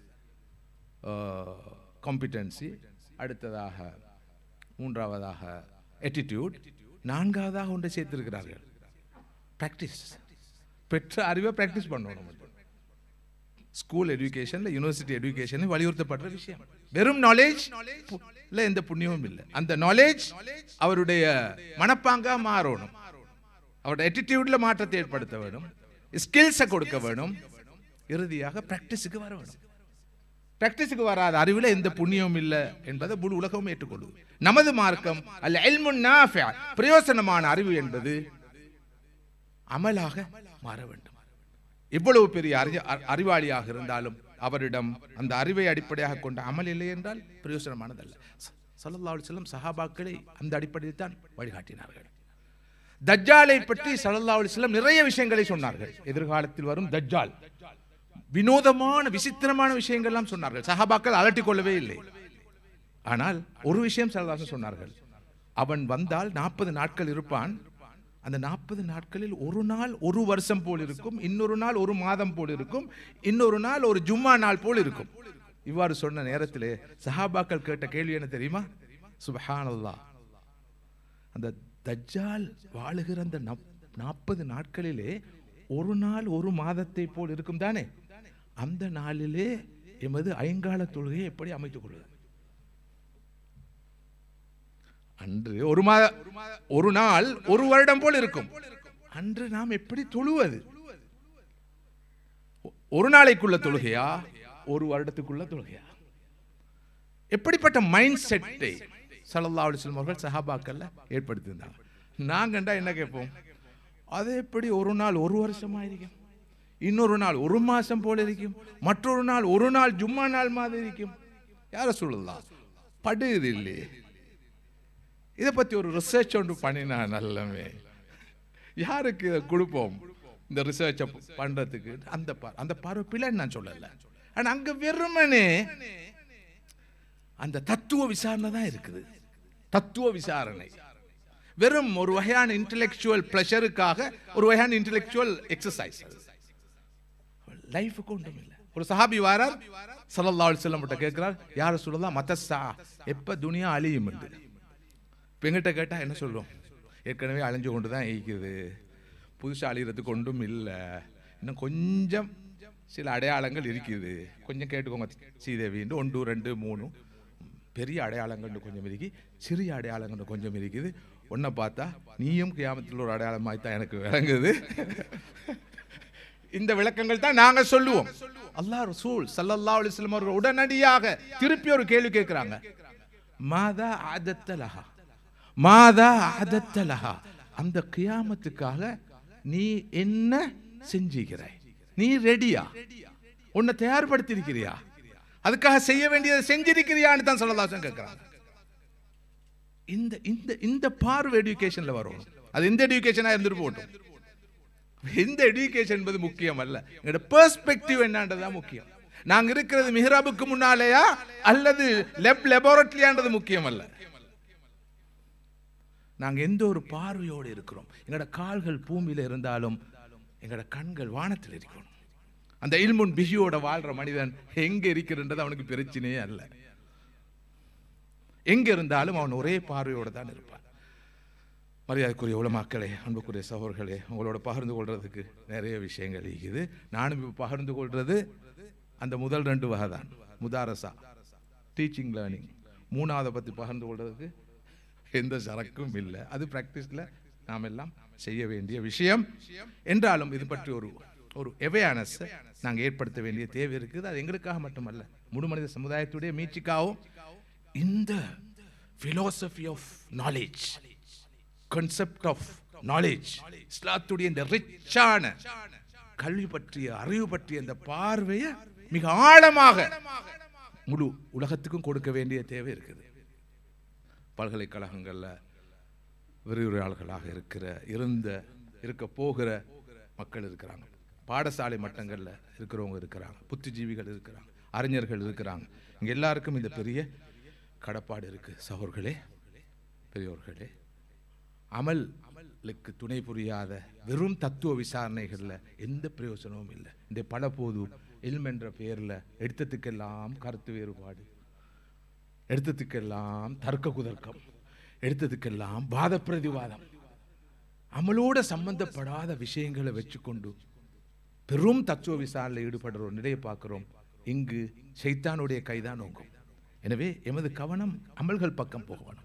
காம்பிட்டன்சி அடுத்ததாக மூன்றாவதாக attitude நான்காவதாக ஒன்றை சேர்த்திருக்கிறார்கள் ப்ராக்டிஸ் பெற்ற அறிவை ப்ராக்டிஸ் பண்ணணும் ஸ்கூல் எஜுகேஷன்ல யூனிவர்சிட்டி எஜுகேஷன் வலியுறுத்தப்படுற விஷயம் வெறும் நாலேஜ் இல்ல எந்த புண்ணியமும் இல்லை அந்த நாலேஜ் அவருடைய மனப்பாங்கா மாறணும் அவருடைய attitudeல மாற்றத்தை ஏற்படுத்த வேணும் ஸ்கில்ஸை கொடுக்க வேணும் இறுதியாக பிராக்டிஸுக்கு வர வேணும் பிராக்டிஸுக்கு வராத அறிவில் எந்த புண்ணியமும் இல்லை என்பதை முழு உலகமும் ஏற்றுக்கொள்ளுது நமது மார்க்கம் அல்ல எல்முன் நாஃபிஅ, பிரயோசனமான அறிவு என்பது அமலாக மாற வேண்டும் எவ்வளவு பெரிய அறி- அ- அறிவாளியாக இருந்தாலும் அவரிடம் அந்த அறிவை அடிப்படையாக கொண்ட அமல் இல்லை என்றால் பிரயோசனமானதல்ல ச- ஸல்லல்லாஹு அலைஹி வஸல்லம் சஹாபாக்களை அந்த அடிப்படையில் தான் வழிகாட்டினார்கள் தஜ்ஜாலை பற்றி ஸல்லல்லாஹு அலைஹி வஸல்லம் நிறைய விஷயங்களை சொன்னார்கள் எதிர்காலத்தில் வரும் தஜ்ஜால் வினோதமான விசித்திரமான விஷயங்கள்லாம் சொன்னார்கள் சஹாபாக்கள் அலட்டிக் கொள்ளவே இல்லை ஆனால் ஒரு விஷயம் சரதாசன் சொன்னார்கள் அவன் வந்தால் நாற்பது நாட்கள் இருப்பான் அந்த நாற்பது நாட்களில் ஒரு நாள் ஒரு வருஷம் போல் இருக்கும் இன்னொரு நாள் ஒரு மாதம் போல் இருக்கும் இன்னொரு நாள் ஒரு ஜும்மா நாள் போல் இருக்கும் இவ்வாறு சொன்ன நேரத்திலே சஹாபாக்கள் கேட்ட கேள்வி என்ன தெரியுமா சுபஹானல்லாஹ் அந்த தஜ்ஜால் வாழுகிற அந்த நாற்பது நாட்களிலே ஒரு நாள் ஒரு மாதத்தை போல் இருக்கும் தானே அந்த நாளிலே எமது ஐங்கால தொழுகையை எப்படி அமைத்துக் கொள்வது அன்று ஒரு மாத ஒரு நாள் ஒரு வருடம் போல் இருக்கும் அன்று நாம் எப்படி தொழுவது ஒ- ஒரு நாளைக்குள்ள தொழுகையா ஒரு வருடத்துக்குள்ள தொழுகையா எப்படிப்பட்ட மைண்ட் செட்டை சல்லல்லாஹு அலைஹி வஸல்லம் அவர்கள் சஹாபாக்கள்ல ஏற்படுத்தியிருந்தாங்க நாங்கண்டா என்ன கேட்போம் அது எப்படி ஒரு நாள் ஒரு வருஷமா இருக்கும் இன்னொரு நாள் ஒரு மாசம் போல இருக்கும் மற்றொரு நாள் ஒரு நாள் ஜும்மா நாள் மாதிரி இருக்கும் யார சொல்லலாம் படுது இல்லையே இதை பத்தி ஒரு ரிசர்ச் ஒன்று பண்ணினா நல்லமே யாருக்கு இதை கொடுப்போம் இந்த ரிசர்ச்சை பண்றதுக்கு அந்த பா- அந்த பார்வை பிள்ளைன்னு நான் சொல்லல ஆனா அங்க வெறுமனே அந்த தத்துவ விசாரணை தான் இருக்குது தத்துவ விசாரணை வெறும் ஒரு வகையான இன்டெலெக்சுவல் ப்ளஷருக்காக ஒரு வகையான இன்டெலெக்சுவல் எக்ஸசைஸ் லைஃபுக்கு ஒன்றும் இல்லை ஒரு சஹாபி வாரார் சல்லல்லாஹு அலைஹி வஸல்லம் கிட்ட கேட்கிறார் யார் சொல்லலாம் மத்தஸ்ஸா எப்ப துனியா அழியும் என்று இப்போ எங்கிட்ட கேட்டால் என்ன சொல்லும் ஏற்கனவே அழிஞ்சு கொண்டு தான் இருக்குது புதுசாக அழிகிறதுக்கு ஒன்றும் இல்லை இன்னும் கொஞ்சம் சில அடையாளங்கள் இருக்குது கொஞ்சம் கேட்டுக்கோங்க சீதேவின்னு ஒன்று ரெண்டு மூணு பெரிய அடையாளங்கள் கொஞ்சம் இருக்கு சிறிய அடையாளங்கள் கொஞ்சம் இருக்குது ஒன்றை பார்த்தா நீயும் கியாமத்தில் ஒரு அடையாளமாய் தான் எனக்கு விளங்குது இந்த விளக்கங்கள் தான் நாங்க சொல்லுவோம் அல்லாஹ் ரசூல் ஸல்லல்லாஹு அலைஹி வஸல்லம் அவர்கள் உடனடியாக திருப்பி ஒரு கேள்வி கேட்கிறாங்க மாதா ஆதத்தலஹா மாதா ஆதத்தலஹா அந்த கியாமத்துக்காக நீ என்ன செஞ்சுக்கிறாய் நீ ரெடியா உன்னை தயார்படுத்தியிருக்கிறியா அதுக்காக செய்ய வேண்டியதை செஞ்சிருக்கிறியான்னு தான் சொல்லலாம் கேட்கிறாங்க இந்த இந்த இந்த பார்வை எஜுகேஷன்ல வரும் அது எந்த எஜுகேஷனா இருந்துட்டு போகட்டும் எந்த எஜுகேஷன் என்பது முக்கியம் அல்ல எங்களோட பெர்ஸ்பெக்டிவ் என்னன்றதுதான் முக்கியம் நாங்க இருக்கிறது மிஹ்ராபுக்கு முன்னாலேயா அல்லது லெப் லெபார்டரியான்றது முக்கியம் அல்ல நாங்க எந்த ஒரு பார்வையோடு இருக்கிறோம் எங்களோட கால்கள் பூமியில இருந்தாலும் எங்களோட கண்கள் வானத்தில் இருக்கணும் அந்த இல்முன் பிஹியோட வாழ்ற மனிதன் எங்க இருக்கிறன்றது அவனுக்கு பிரச்சனையே அல்ல எங்க இருந்தாலும் அவன் ஒரே பார்வையோடு தான் இருப்பான் மரியாதைக்குரிய உலமாக்களே அன்புக்குரிய சகோதரர்களே உங்களோட பகிர்ந்து கொள்றதுக்கு நிறைய விஷயங்கள் இருக்குது நானும் இப்போ பகிர்ந்து கொள்றது அந்த முதல் ரெண்டு வகை தான் முதாரசா டீச்சிங் லேர்னிங் மூணாவதை பற்றி பகிர்ந்து கொள்றதுக்கு எந்த சரக்கும் இல்லை அது ப்ராக்டிஸில் நாம் எல்லாம் செய்ய வேண்டிய விஷயம் என்றாலும் இது பற்றி ஒரு ஒரு அவேர்னஸ் நாங்கள் ஏற்படுத்த வேண்டிய தேவை இருக்குது அது எங்களுக்காக மட்டுமல்ல முழு மனித சமுதாயத்துடைய மீட்சிக்காகவும் இந்த philosophy of knowledge concept of knowledge இஸ்லாத்துடைய இந்த ரிச்சான கல்வி பற்றிய அறிவு பற்றிய இந்த பார்வையை மிக ஆழமாக முழு உலகத்துக்கும் கொடுக்க வேண்டிய தேவை இருக்குது பல்கலைக்கழகங்கள்ல விரிவுரையாளர்களாக இருக்கிற இருந்த இருக்க போகிற மக்கள் இருக்கிறாங்க பாடசாலை மட்டங்களில் இருக்கிறவங்க இருக்கிறாங்க புத்திஜீவிகள் இருக்கிறாங்க அறிஞர்கள் இருக்கிறாங்க இங்க எல்லாருக்கும் இந்த பெரிய கடப்பாடு இருக்கு சகோர்களே பெரியோர்களே அமல் அமலுக்கு துணை புரியாத வெறும் தத்துவ விசாரணைகள்ல எந்த பிரயோஜனமும் இல்லை இந்த பல போது இல்ம் என்ற பெயர்ல எடுத்ததுக்கெல்லாம் கருத்து வேறுபாடு எடுத்ததுக்கெல்லாம் தர்க்க குதர்க்கம் எடுத்ததுக்கெல்லாம் வாத பிரதிவாதம் அமலோட சம்பந்தப்படாத விஷயங்களை வச்சுக்கொண்டு பெரும் தத்துவ விசாரணையில் ஈடுபடுற ஒரு நிலையை பார்க்கிறோம் இங்கு சைத்தானுடைய கைதான் நோக்கும் எனவே எமது கவனம் அமல்கள் பக்கம் போகணும்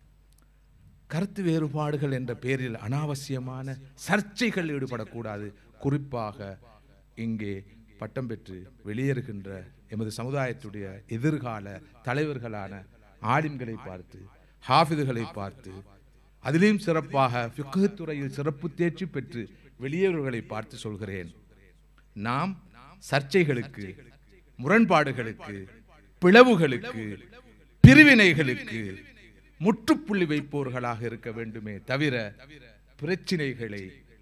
கருத்து வேறுபாடுகள் என்ற பெயரில் அனாவசியமான சர்ச்சைகள் ஈடுபடக்கூடாது குறிப்பாக இங்கே பட்டம் பெற்று வெளியேறுகின்ற எமது சமுதாயத்துடைய எதிர்கால தலைவர்களான ஆலிம்களை பார்த்து ஹாஃபிதுகளை பார்த்து அதிலும் சிறப்பாக ஃபிக்ஹ் துறையில் சிறப்பு தேர்ச்சி பெற்று வெளியேறுவர்களை பார்த்து சொல்கிறேன் நாம் சர்ச்சைகளுக்கு முரண்பாடுகளுக்கு பிளவுகளுக்கு பிரிவினைகளுக்கு முற்றுப்புள்ளி வைப்பவர்களாக இருக்க வேண்டுமே தவிர பிரச்சினைகளை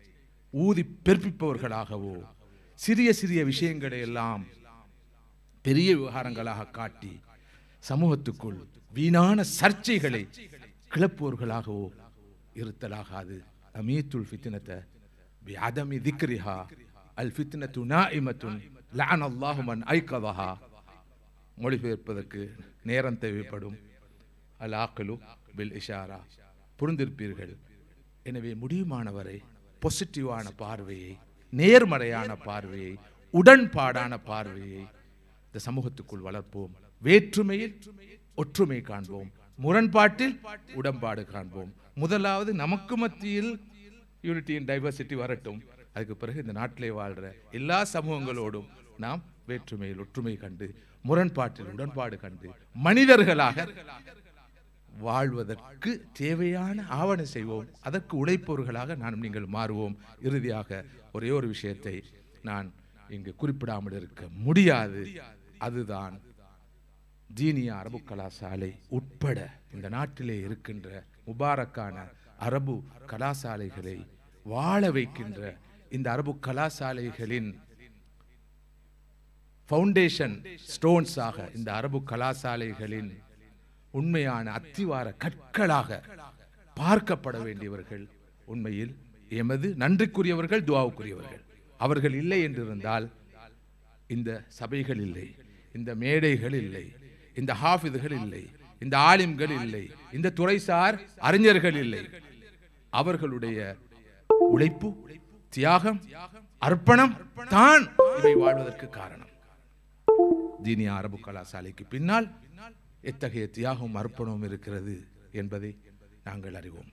ஊதி பெருப்பிப்பவர்களாகவோ சிறிய சிறிய விஷயங்களை எல்லாம் பெரிய விவகாரங்களாக காட்டி சமூகத்துக்குள் வீணான சர்ச்சைகளை கிளப்புவர்களாகவோ இருத்தலாகாது அமீத்துல் ஃபித்னத பிஅதமி திக்ரிஹா அல் ஃபித்னத்து நாஇமத்துன் லஅன அல்லாஹு மன் ஐகதஹா மொழிபெயர்ப்பதற்கு நேரம் தேவைப்படும் அல் ஆக்கலு பில் இஷாரா புரிந்திருப்பீர்கள் எனவே முடியுமானவரை பொசிட்டிவான பார்வையை நேர்மறையான பார்வையை உடன்பாடான பார்வையை இந்த சமூகத்துக்குள் வளர்ப்போம் வேற்றுமையில் ஒற்றுமை காண்போம் முரண்பாட்டில் உடன்பாடு காண்போம் முதலாவது நமக்கு மத்தியில் யூனிட்டி அண்ட் டைவர்சிட்டி வரட்டும் அதுக்கு பிறகு இந்த நாட்டிலே வாழ்ற எல்லா சமூகங்களோடும் நாம் வேற்றுமையில் ஒற்றுமை கண்டு முரண்பாட்டில் உடன்பாடு கண்டு மனிதர்களாக வாழ்வதற்கு தேவையான ஆவணம் செய்வோம் அதற்கு உழைப்பவர்களாக நாம் நீங்கள் மாறுவோம் இறுதியாக ஒரே ஒரு விஷயத்தை நான் இங்கு குறிப்பிடாமல் இருக்க முடியாது அதுதான் தீனியா அரபு கலாசாலை உட்பட இந்த நாட்டிலே இருக்கின்ற முபாரக்கான அரபு கலாசாலைகளை வாழ வைக்கின்ற இந்த அரபு கலாசாலைகளின் ஃபவுண்டேஷன் ஸ்டோன்ஸாக இந்த அரபு கலாசாலைகளின் உண்மையான அத்திவார கற்களாக பார்க்கப்பட வேண்டியவர்கள் உண்மையில் எமது நன்றிக்குரியவர்கள் துவாவுக்குரியவர்கள் அவர்கள் இல்லை என்றிருந்தால் இந்த சபைகள் இல்லை இந்த மேடைகள் இல்லை இந்த ஹாஃபிதுகள் இல்லை இந்த ஆலிம்கள் இல்லை இந்த துறைசார் அறிஞர்கள் இல்லை அவர்களுடைய உழைப்பு தியாகம் அர்ப்பணம் தான் இவை வாழ்வதற்கு காரணம் தீனிய அரபு கலாசாலைக்கு பின்னால் எத்தகைய தியாகம் அர்ப்பணமும் இருக்கிறது என்பதை நாங்கள் அறிவோம்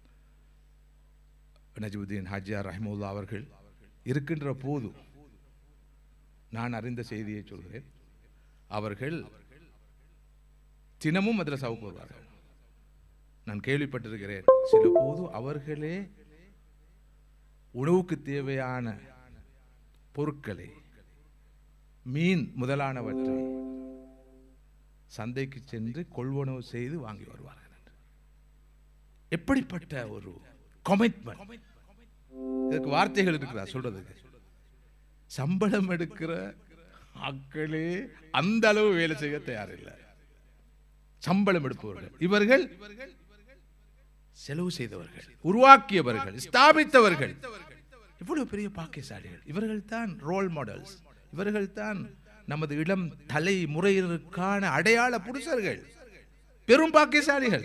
நஜிபுதீன் ஹாஜியார் ரஹமுல்லா அவர்கள் இருக்கின்ற போது நான் அறிந்த செய்தியை சொல்கிறேன் அவர்கள் தினமும் மദ്രസാவுக்கு வருவார்கள் நான் கேள்விப்பட்டிருக்கிறேன் சில போது அவர்களே உணவுக்கு தேவையான பொருட்களை மீன் முதலானவற்றை சந்தைக்கு சென்று கொள்வனவு செய்து வாங்கி வருவார்கள் என்று. எப்படிப்பட்ட ஒரு கமிட்மெண்ட் இதுக்கு வார்த்தைகள் இருக்கிறதா சொல்றதுக்கு சம்பளம் எடுக்கிற ஆட்களே அந்த அளவு வேலை செய்ய தயாரில்லை சம்பளம் எடுப்பவர்கள் இவர்கள் செலவு செய்தவர்கள் உருவாக்கியவர்கள் ஸ்தாபித்தவர்கள் இவ்வளவு பெரிய பாக்கியசாலிகள் இவர்கள் தான் ரோல் மாடல்ஸ் இவர்கள் தான் நமது இளம் தலைமுறையினருக்கான அடையாள புருஷர்கள் பெரும் பாக்கியசாலிகள்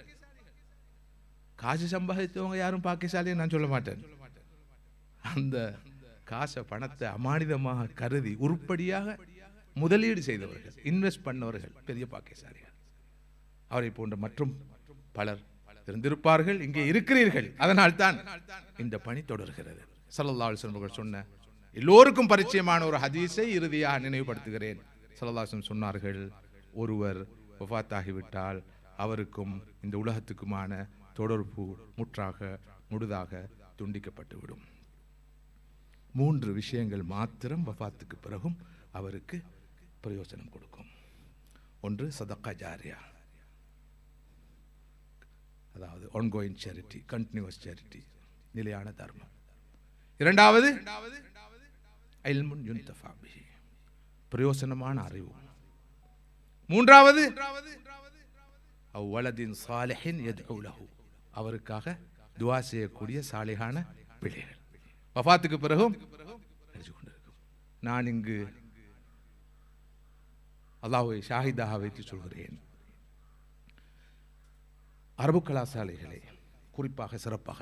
காசு சம்பாதித்தவங்க யாரும் பாக்கியசாலின்னு நான் சொல்ல மாட்டேன் அந்த காசை பணத்தை அமானிதமாக கருதி உருப்படியாக முதலீடு செய்தவர்கள் இன்வெஸ்ட் பண்ணவர்கள் பெரிய பாக்கியசாலிகள் அவரை போன்ற மற்றும் பலர் இருந்திருப்பார்கள் இங்கே இருக்கிறீர்கள் அதனால் தான் இந்த பணி தொடர்கிறது சல்லல்லாஹு அலைஹி வஸல்லம் அவர்கள் சொன்ன எல்லோருக்கும் பரிச்சயமான ஒரு ஹதீஸை இறுதியாக நினைவுபடுத்துகிறேன் சல்லல்லாஹு அலைஹி வஸல்லம் சொன்னார்கள் ஒருவர் வஃபாத்தாகிவிட்டால் அவருக்கும் இந்த உலகத்துக்குமான தொடர்பு முற்றாக முழுதாக துண்டிக்கப்பட்டுவிடும் மூன்று விஷயங்கள் மாத்திரம் வஃபாத்துக்கு பிறகும் அவருக்கு பிரயோஜனம் கொடுக்கும் ஒன்று சதக்கா ஜாரியா அதாவது ongoing சேரிட்டி கண்டினியூஸ் சேரிட்டி நிலையான தர்மம் இரண்டாவது இல்முன் யுன்தஃபா பிஹி பிரயோசனமான அறிவு மூன்றாவது அவ்வளதின் சாலிஹின் யத்உ லஹு அவருக்காக துஆ செய்யக்கூடிய சாலிகான பிள்ளைகள் வஃபாத்துக்கு பிறகும் நினைச்சு கொண்டிருக்கும் நான் இங்கு அல்லாஹ்வை ஷாஹிதாக வைத்து சொல்கிறேன் அரபு கலாசாலைகளை குறிப்பாக சிறப்பாக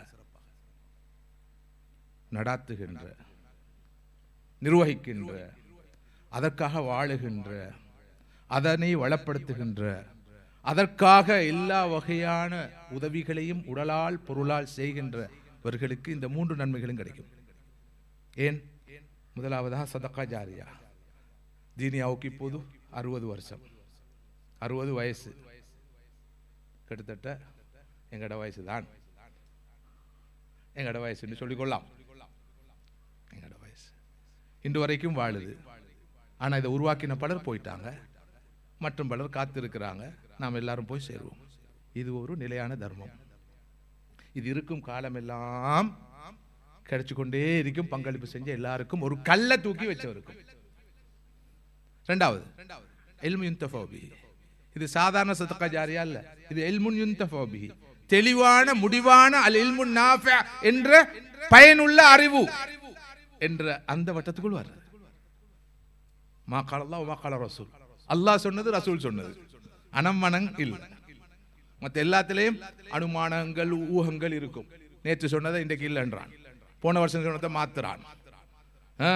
நடாத்துகின்ற நிர்வகிக்கின்ற அதற்காக வாழுகின்ற அதனை வளப்படுத்துகின்ற அதற்காக எல்லா வகையான உதவிகளையும் உடலால் பொருளால் செய்கின்றவர்களுக்கு இந்த மூன்று நன்மைகளும் கிடைக்கும் ஏன் முதலாவதாக சதக்கா ஜாரியா தீனியாவுக்கு இப்போது அறுபது வருஷம் அறுபது வயசு கிட்டத்தட்ட எங்கட வயசு தான் எங்கட வயசுன்னு சொல்லிக்கொள்ளலாம் எங்கட வயசு இன்று வரைக்கும் வாழுது ஆனால் இதை உருவாக்கின பலர் போயிட்டாங்க மற்றும் பலர் காத்திருக்கிறாங்க நாம் எல்லாரும் போய் சேருவோம் இது ஒரு நிலையான தர்மம் இது இருக்கும் காலமெல்லாம் கிடைச்சு கொண்டே இருக்கும் பங்களிப்பு செஞ்ச எல்லாருக்கும் ஒரு கல்லை தூக்கி வச்சவருக்கும் ரெண்டாவது எல்மு யுந்தஃபோபி இது சாதாரண சதக்கா ஜாரியா இல்ல இது எல்முன் யுந்தஃபோபி தெளிவான முடிவான அல் இல்முன் நாஃபி என்ற பயனுள்ள அறிவு என்ற அந்த வட்டத்துக்குள் வர்றது மா காலல்லா மா கால ரசூல் அல்லாஹ் சொன்னது ரசூல் சொன்னது அனமனங் இல்லை மற்ற எல்லாத்திலையும் அனுமானங்கள் ஊகங்கள் இருக்கும் நேற்று சொன்னதை இன்றைக்கு இல்லைன்றான் போன வருஷம் சொன்னதை மாத்துறான் ஆ.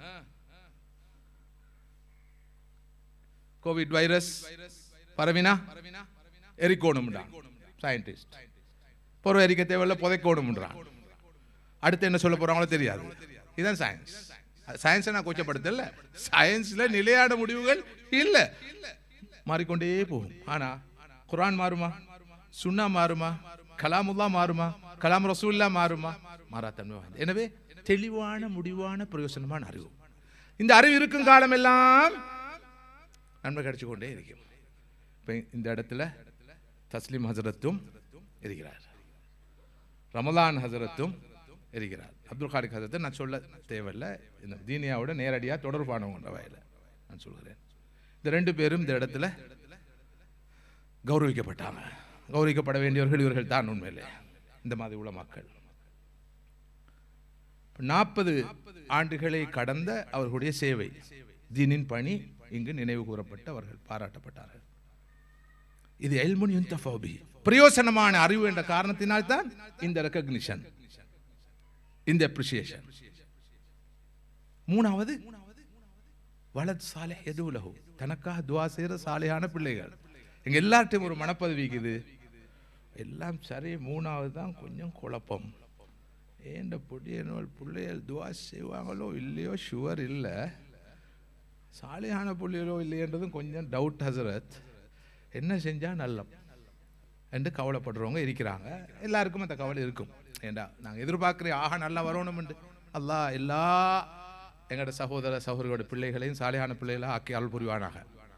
கோவிட் வைரஸ் பரவினா எரிக்கோணும்ன்றான் சயின்டிஸ்ட் பொருள் எரிக்க தேவையில்ல புதைக்கோணும்ன்றான் அடுத்து என்ன சொல்ல போறாங்களோ தெரியாது இதுதான் சயின்ஸ் சயின்ஸை நான் கொச்சப்படுத்தல சயின்ஸ்ல நிலையான முடிவுகள் இல்ல மாறிக்கொண்டே போகும் ஆனா குர்ஆன் மாறுமா சுன்னா மாறுமா கலாமுல்லா மாறுமா கலாம் ரசூல்லா மாறுமா மாறாத்தன்மை வாய்ந்தது. எனவே தெளிவான முடிவான பிரயோசனமான அறிவு இந்த அறிவு இருக்கும் காலமெல்லாம் நன்மை கிடைச்சு கொண்டே இருக்கும் இப்போ இந்த இடத்துல தஸ்லீம் ஹசரத்தும் இருக்கிறார் ரமலான் ஹசரத்தும் இருக்கிறார் அப்துல் காலிக் ஹசரத்தை நான் சொல்ல தேவையில்லை இந்த தீனியாவோட நேரடியாக தொடர்பானவங்க வகையில் நான் சொல்கிறேன் இந்த ரெண்டு பேரும் இந்த இடத்துல கௌரவிக்கப்பட்டாங்க கௌரவிக்கப்பட வேண்டியவர்கள் இவர்கள் தான் உண்மையிலே இந்த மாதிரி உள்ள மக்கள் நாற்பது ஆண்டுகளை கடந்த அவர்களுடைய சேவை தீனின் பணி இங்கு நினைவு கூறப்பட்டு அவர்கள் பாராட்டப்பட்டார்கள் இது எல்முன் யுந்தஃபோபி பிரயோசனமான அறிவு என்ற காரணத்தினால் தான் இந்த ரெக்கக்னிஷன் இந்த அப்ரிசியேஷன் மூணாவது வலத் சாலை எதுவுலகு தனக்காக துவா செய்கிற சாலையான பிள்ளைகள் எங்க எல்லார்ட்டையும் ஒரு மனப்பதவி இருக்குது எல்லாம் சரி மூணாவது தான் கொஞ்சம் குழப்பம் ஏண்ட பொடியனோல் பிள்ளைகள் துவா செய்வாங்களோ இல்லையோ ஷுவர் இல்லை சாலையான பிள்ளைகளோ இல்லையன்றதும் கொஞ்சம் டவுட் ஹசரத் என்ன செஞ்சால் நல்லம் என்று கவலைப்படுறவங்க இருக்கிறாங்க எல்லாருக்கும் அந்த கவலை இருக்கும் ஏண்டா நாங்கள் எதிர்பார்க்குற ஆக நல்லா வரணும்னு அல்லாஹ் எல்லா எங்களோட சகோதர சகோதரியோட பிள்ளைகளையும் சாலையான பிள்ளைகளை ஆக்கி அருள் புரிவானாக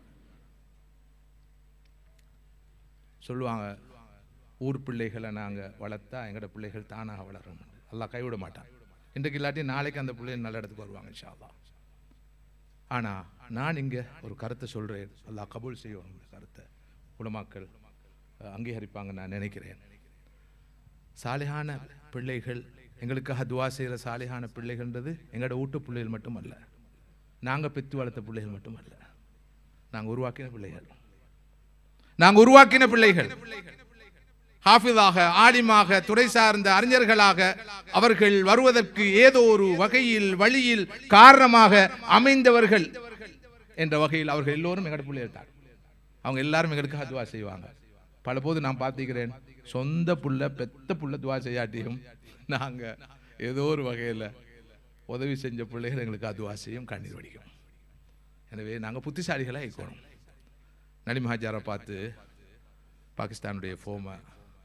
சொல்லுவாங்க ஊர் பிள்ளைகளை நாங்கள் வளர்த்தா எங்களோட பிள்ளைகள் தானாக வளரும் அல்லாஹ் கைவிட மாட்டான் இன்றைக்கு இல்லாட்டி நாளைக்கு அந்த பிள்ளைகள் நல்ல இடத்துக்கு வருவாங்க இன்ஷா அல்லாஹ் ஆனால் நான் இங்கே ஒரு கருத்தை சொல்கிறேன் அல்லாஹ் கபூல் செய்யும் இந்த கருத்தை உலமாக்கள் அஹ், அங்கீகரிப்பாங்க நான் நினைக்கிறேன் சாலிகான பிள்ளைகள் எங்களுக்காக துவா செய்கிற சாலிகான பிள்ளைகள்ன்றது எங்களோட வீட்டு பிள்ளைகள் மட்டுமல்ல நாங்கள் பெற்று வளர்த்த பிள்ளைகள் மட்டுமல்ல நாங்கள் உருவாக்கின பிள்ளைகள் நாங்கள் உருவாக்கின பிள்ளைகள் ஹாஃபிதாக ஆலிமாக துறை சார்ந்த அறிஞர்களாக அவர்கள் வருவதற்கு ஏதோ ஒரு வகையில் வழியில் காரணமாக அமைந்தவர்கள் என்ற வகையில் அவர்கள் எல்லோரும் எங்களோட பிள்ளைகள் தான் அவங்க எல்லாரும் எங்களுக்கு துவா செய்வாங்க பல போது நான் பார்த்துக்கிறேன் சொந்த புள்ள பெத்த புள்ள துவா செய்யாட்டியும் நாங்கள் ஏதோ ஒரு வகையில் உதவி செஞ்ச பிள்ளைகள் எங்களுக்கு அதுவா செய்யும் கண்ணீர் வடிக்கும் எனவே நாங்கள் புத்திசாலிகளாக இருக்கணும் நலிம் ஹாஜாரை பார்த்து பாகிஸ்தானுடைய ஃபோம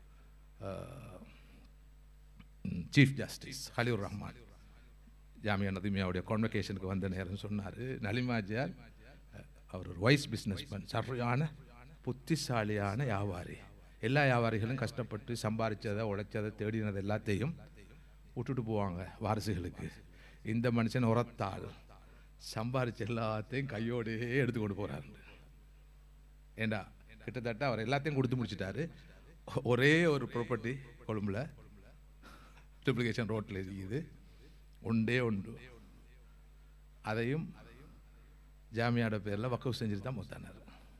சீஃப் ஜஸ்டிஸ் ஹலிவுர் ரஹ்மான் ஜாமியா நதிமியாவுடைய கான்வெகேஷனுக்கு வந்த நேரம் சொன்னார் நலிமாஜியார் அவர் ஒரு வைஸ் பிஸ்னஸ்மேன் சரியான புத்திசாலியான வியாபாரி எல்லா வியாபாரிகளும் கஷ்டப்பட்டு சம்பாரிச்சதை உழைச்சதை தேடினது எல்லாத்தையும் விட்டுட்டு போவாங்க வாரிசுகளுக்கு இந்த மனுஷன் உரத்தால் சம்பாரிச்ச எல்லாத்தையும் கையோடையே எடுத்துக்கொண்டு போகிறாரு ஏண்டா கிட்டத்தட்ட அவர் எல்லாத்தையும் கொடுத்து முடிச்சிட்டாரு ஒரே ஒரு ப்ராப்பர்ட்டி கொழும்புல ட்ரிப்ளிகேஷன் ரோட்டில் இருக்குது ஒன்றே உண்டு அதையும் ஜாமியாட பேரில் வக்கவு செஞ்சுட்டு தான் மொத்தானார்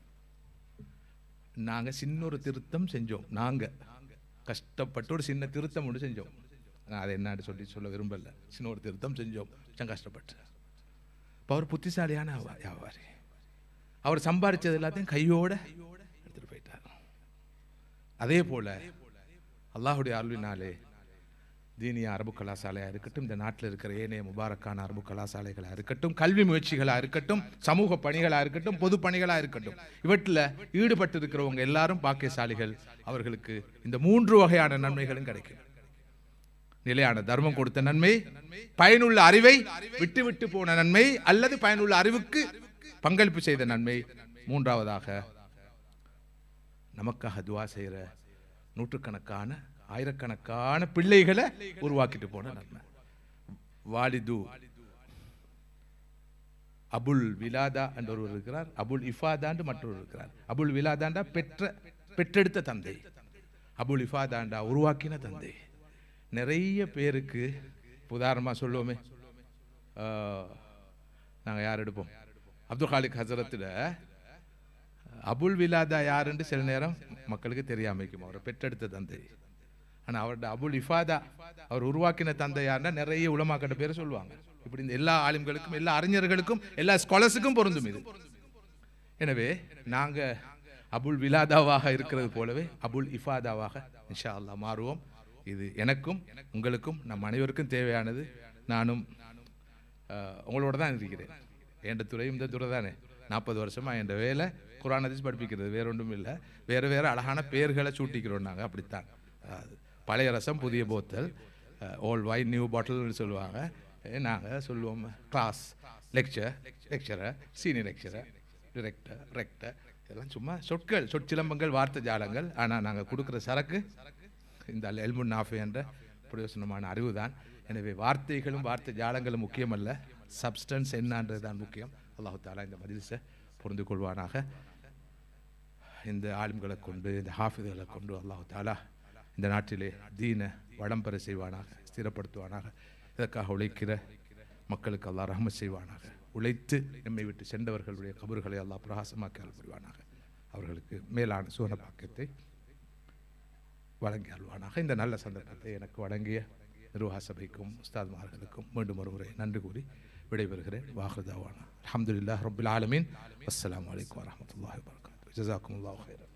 நாங்கள் சின்ன ஒரு திருத்தம் செஞ்சோம் நாங்கள் கஷ்டப்பட்டு ஒரு சின்ன திருத்தம் ஒன்று செஞ்சோம் நான் அதை என்னன்னு சொல்லி சொல்ல விரும்பல சின்ன ஒரு திருத்தம் செஞ்சோம் கொஞ்சம் கஷ்டப்பட்டு இப்போ அவர் புத்திசாலியான வியா- வியாபாரி அவர் சம்பாரிச்சது எல்லாத்தையும் கையோட எடுத்துட்டு போயிட்டார் அதே போல அல்லாஹுடைய அருளினாலே தீனிய அரபு கலாசாலையாக இருக்கட்டும் இந்த நாட்டில் இருக்கிற ஏனைய முபாரக்கான அரபு கலாசாலைகளாக இருக்கட்டும் கல்வி முயற்சிகளாக இருக்கட்டும் சமூக பணிகளாக இருக்கட்டும் பொது பணிகளாக இருக்கட்டும் இவற்றில் ஈடுபட்டு இருக்கிறவங்க எல்லாரும் பாக்கியசாலிகள் அவர்களுக்கு இந்த மூன்று வகையான நன்மைகளும் கிடைக்கும் நிலையான தர்மம் கொடுத்த நன்மை பயனுள்ள அறிவை விட்டு விட்டு போன நன்மை அல்லது பயனுள்ள அறிவுக்கு பங்களிப்பு செய்த நன்மை மூன்றாவதாக நமக்காக துவா செய்கிற நூற்றுக்கணக்கான ஆயிரக்கணக்கான பிள்ளைகளை உருவாக்கிட்டு போன நன்மை வாலிது அபுல் விலாதா என்ற ஒருவர் இருக்கிறார் அபுல் இஃபாதாண்டு மற்றொரு இருக்கிறார் அபுல் விலாதாண்டா பெற்ற பெற்றெடுத்த தந்தை அபுல் இஃபாதாண்டா உருவாக்கின தந்தை நிறைய பேருக்கு இப்ப உதாரணமா சொல்லுவோமே நாங்கள் யார் எடுப்போம் அப்துல் காலிக் ஹசரத்தில் அபுல் விலாதா யாருன்னு சில நேரம் மக்களுக்கு தெரியாமைக்கும் அவரை பெற்றெடுத்த தந்தை ஆனா அவரோட அபுல் இஃபாதா அவர் உருவாக்கின தந்தை யாருன்னா நிறைய உலமாக்கட்ட பேரை சொல்லுவாங்க இப்படி இந்த எல்லா ஆலிம்களுக்கும் எல்லா அறிஞர்களுக்கும் எல்லா ஸ்காலர்ஸுக்கும் பொருந்தும் இது எனவே நாங்க அபுல் விலாதாவாக இருக்கிறது போலவே அபுல் இஃபாதாவாக இன்ஷா அல்லாஹ் மாறுவோம் இது எனக்கும் உங்களுக்கும் நம் அனைவருக்கும் தேவையானது நானும் அஹ், உங்களோட தான் இருக்கிறேன் என்ற துறையும் இந்த துறை தானே நாற்பது வருஷமா என் வேலை குரான் ஹதீஸ் படிப்பிக்கிறது வேற ஒன்றும் இல்லை வேறு வேறு அழகான பெயர்களை சூட்டிக்கிறோம் நாங்கள் அப்படித்தான் அது பழைய ரசம் புதிய போத்தல் ஓல்ட் வைட் நியூ பாட்டில்னு சொல்லுவாங்க நாங்கள் சொல்லுவோம் class lecture lecturer senior lecturer director rector இதெல்லாம் சும்மா சொற்கள் சொற்சிலம்பங்கள் வார்த்தை ஜாலங்கள் ஆனால் நாங்கள் கொடுக்குற சரக்கு இந்த அல் எல்முன் நாஃபி என்ற பிரயோசனமான அறிவு தான் எனவே வார்த்தைகளும் வார்த்தை ஜாலங்களும் முக்கியமல்ல சப்ஸ்டன்ஸ் என்னன்றது தான் முக்கியம் அல்லாஹு தாலா இந்த மஜிலிஸை புரிந்து கொள்வானாக இந்த ஆலிம்களை கொண்டு இந்த ஹாஃபிதுகளை கொண்டு அல்லாஹு தாலா இந்த நாட்டிலே தீன வளம்பெற செய்வானாக ஸ்திரப்படுத்துவானாக இதற்காக உழைக்கிற மக்களுக்கு அல்லாஹ் ரஹ்மத் செய்வானாக உழைத்து நம்மை விட்டு சென்றவர்களுடைய கபறுகளை அல்லாஹ் பிரகாசமாக்கி அல்புரிவானாக அவர்களுக்கு மேலான சுவன பாக்கியத்தை வழங்கி அல்வானாக இந்த நல்ல சந்தர்ப்பத்தை எனக்கு வழங்கிய நிர்வாக சபைக்கும் உஸ்தாத்மார்களுக்கும் மீண்டும் ஒரு முறை நன்றி கூறி விடைபெறுகிறேன் வாஹ்ருதாவானா அல்ஹம்துலில்லாஹ் ரபில் ஆலமீன் அஸ்ஸலாமு அலைக்கும் வரஹ்மத்துல்லாஹி வபரகாத்துஹு ஜஸாக்குமுல்லாஹு ஹைரன்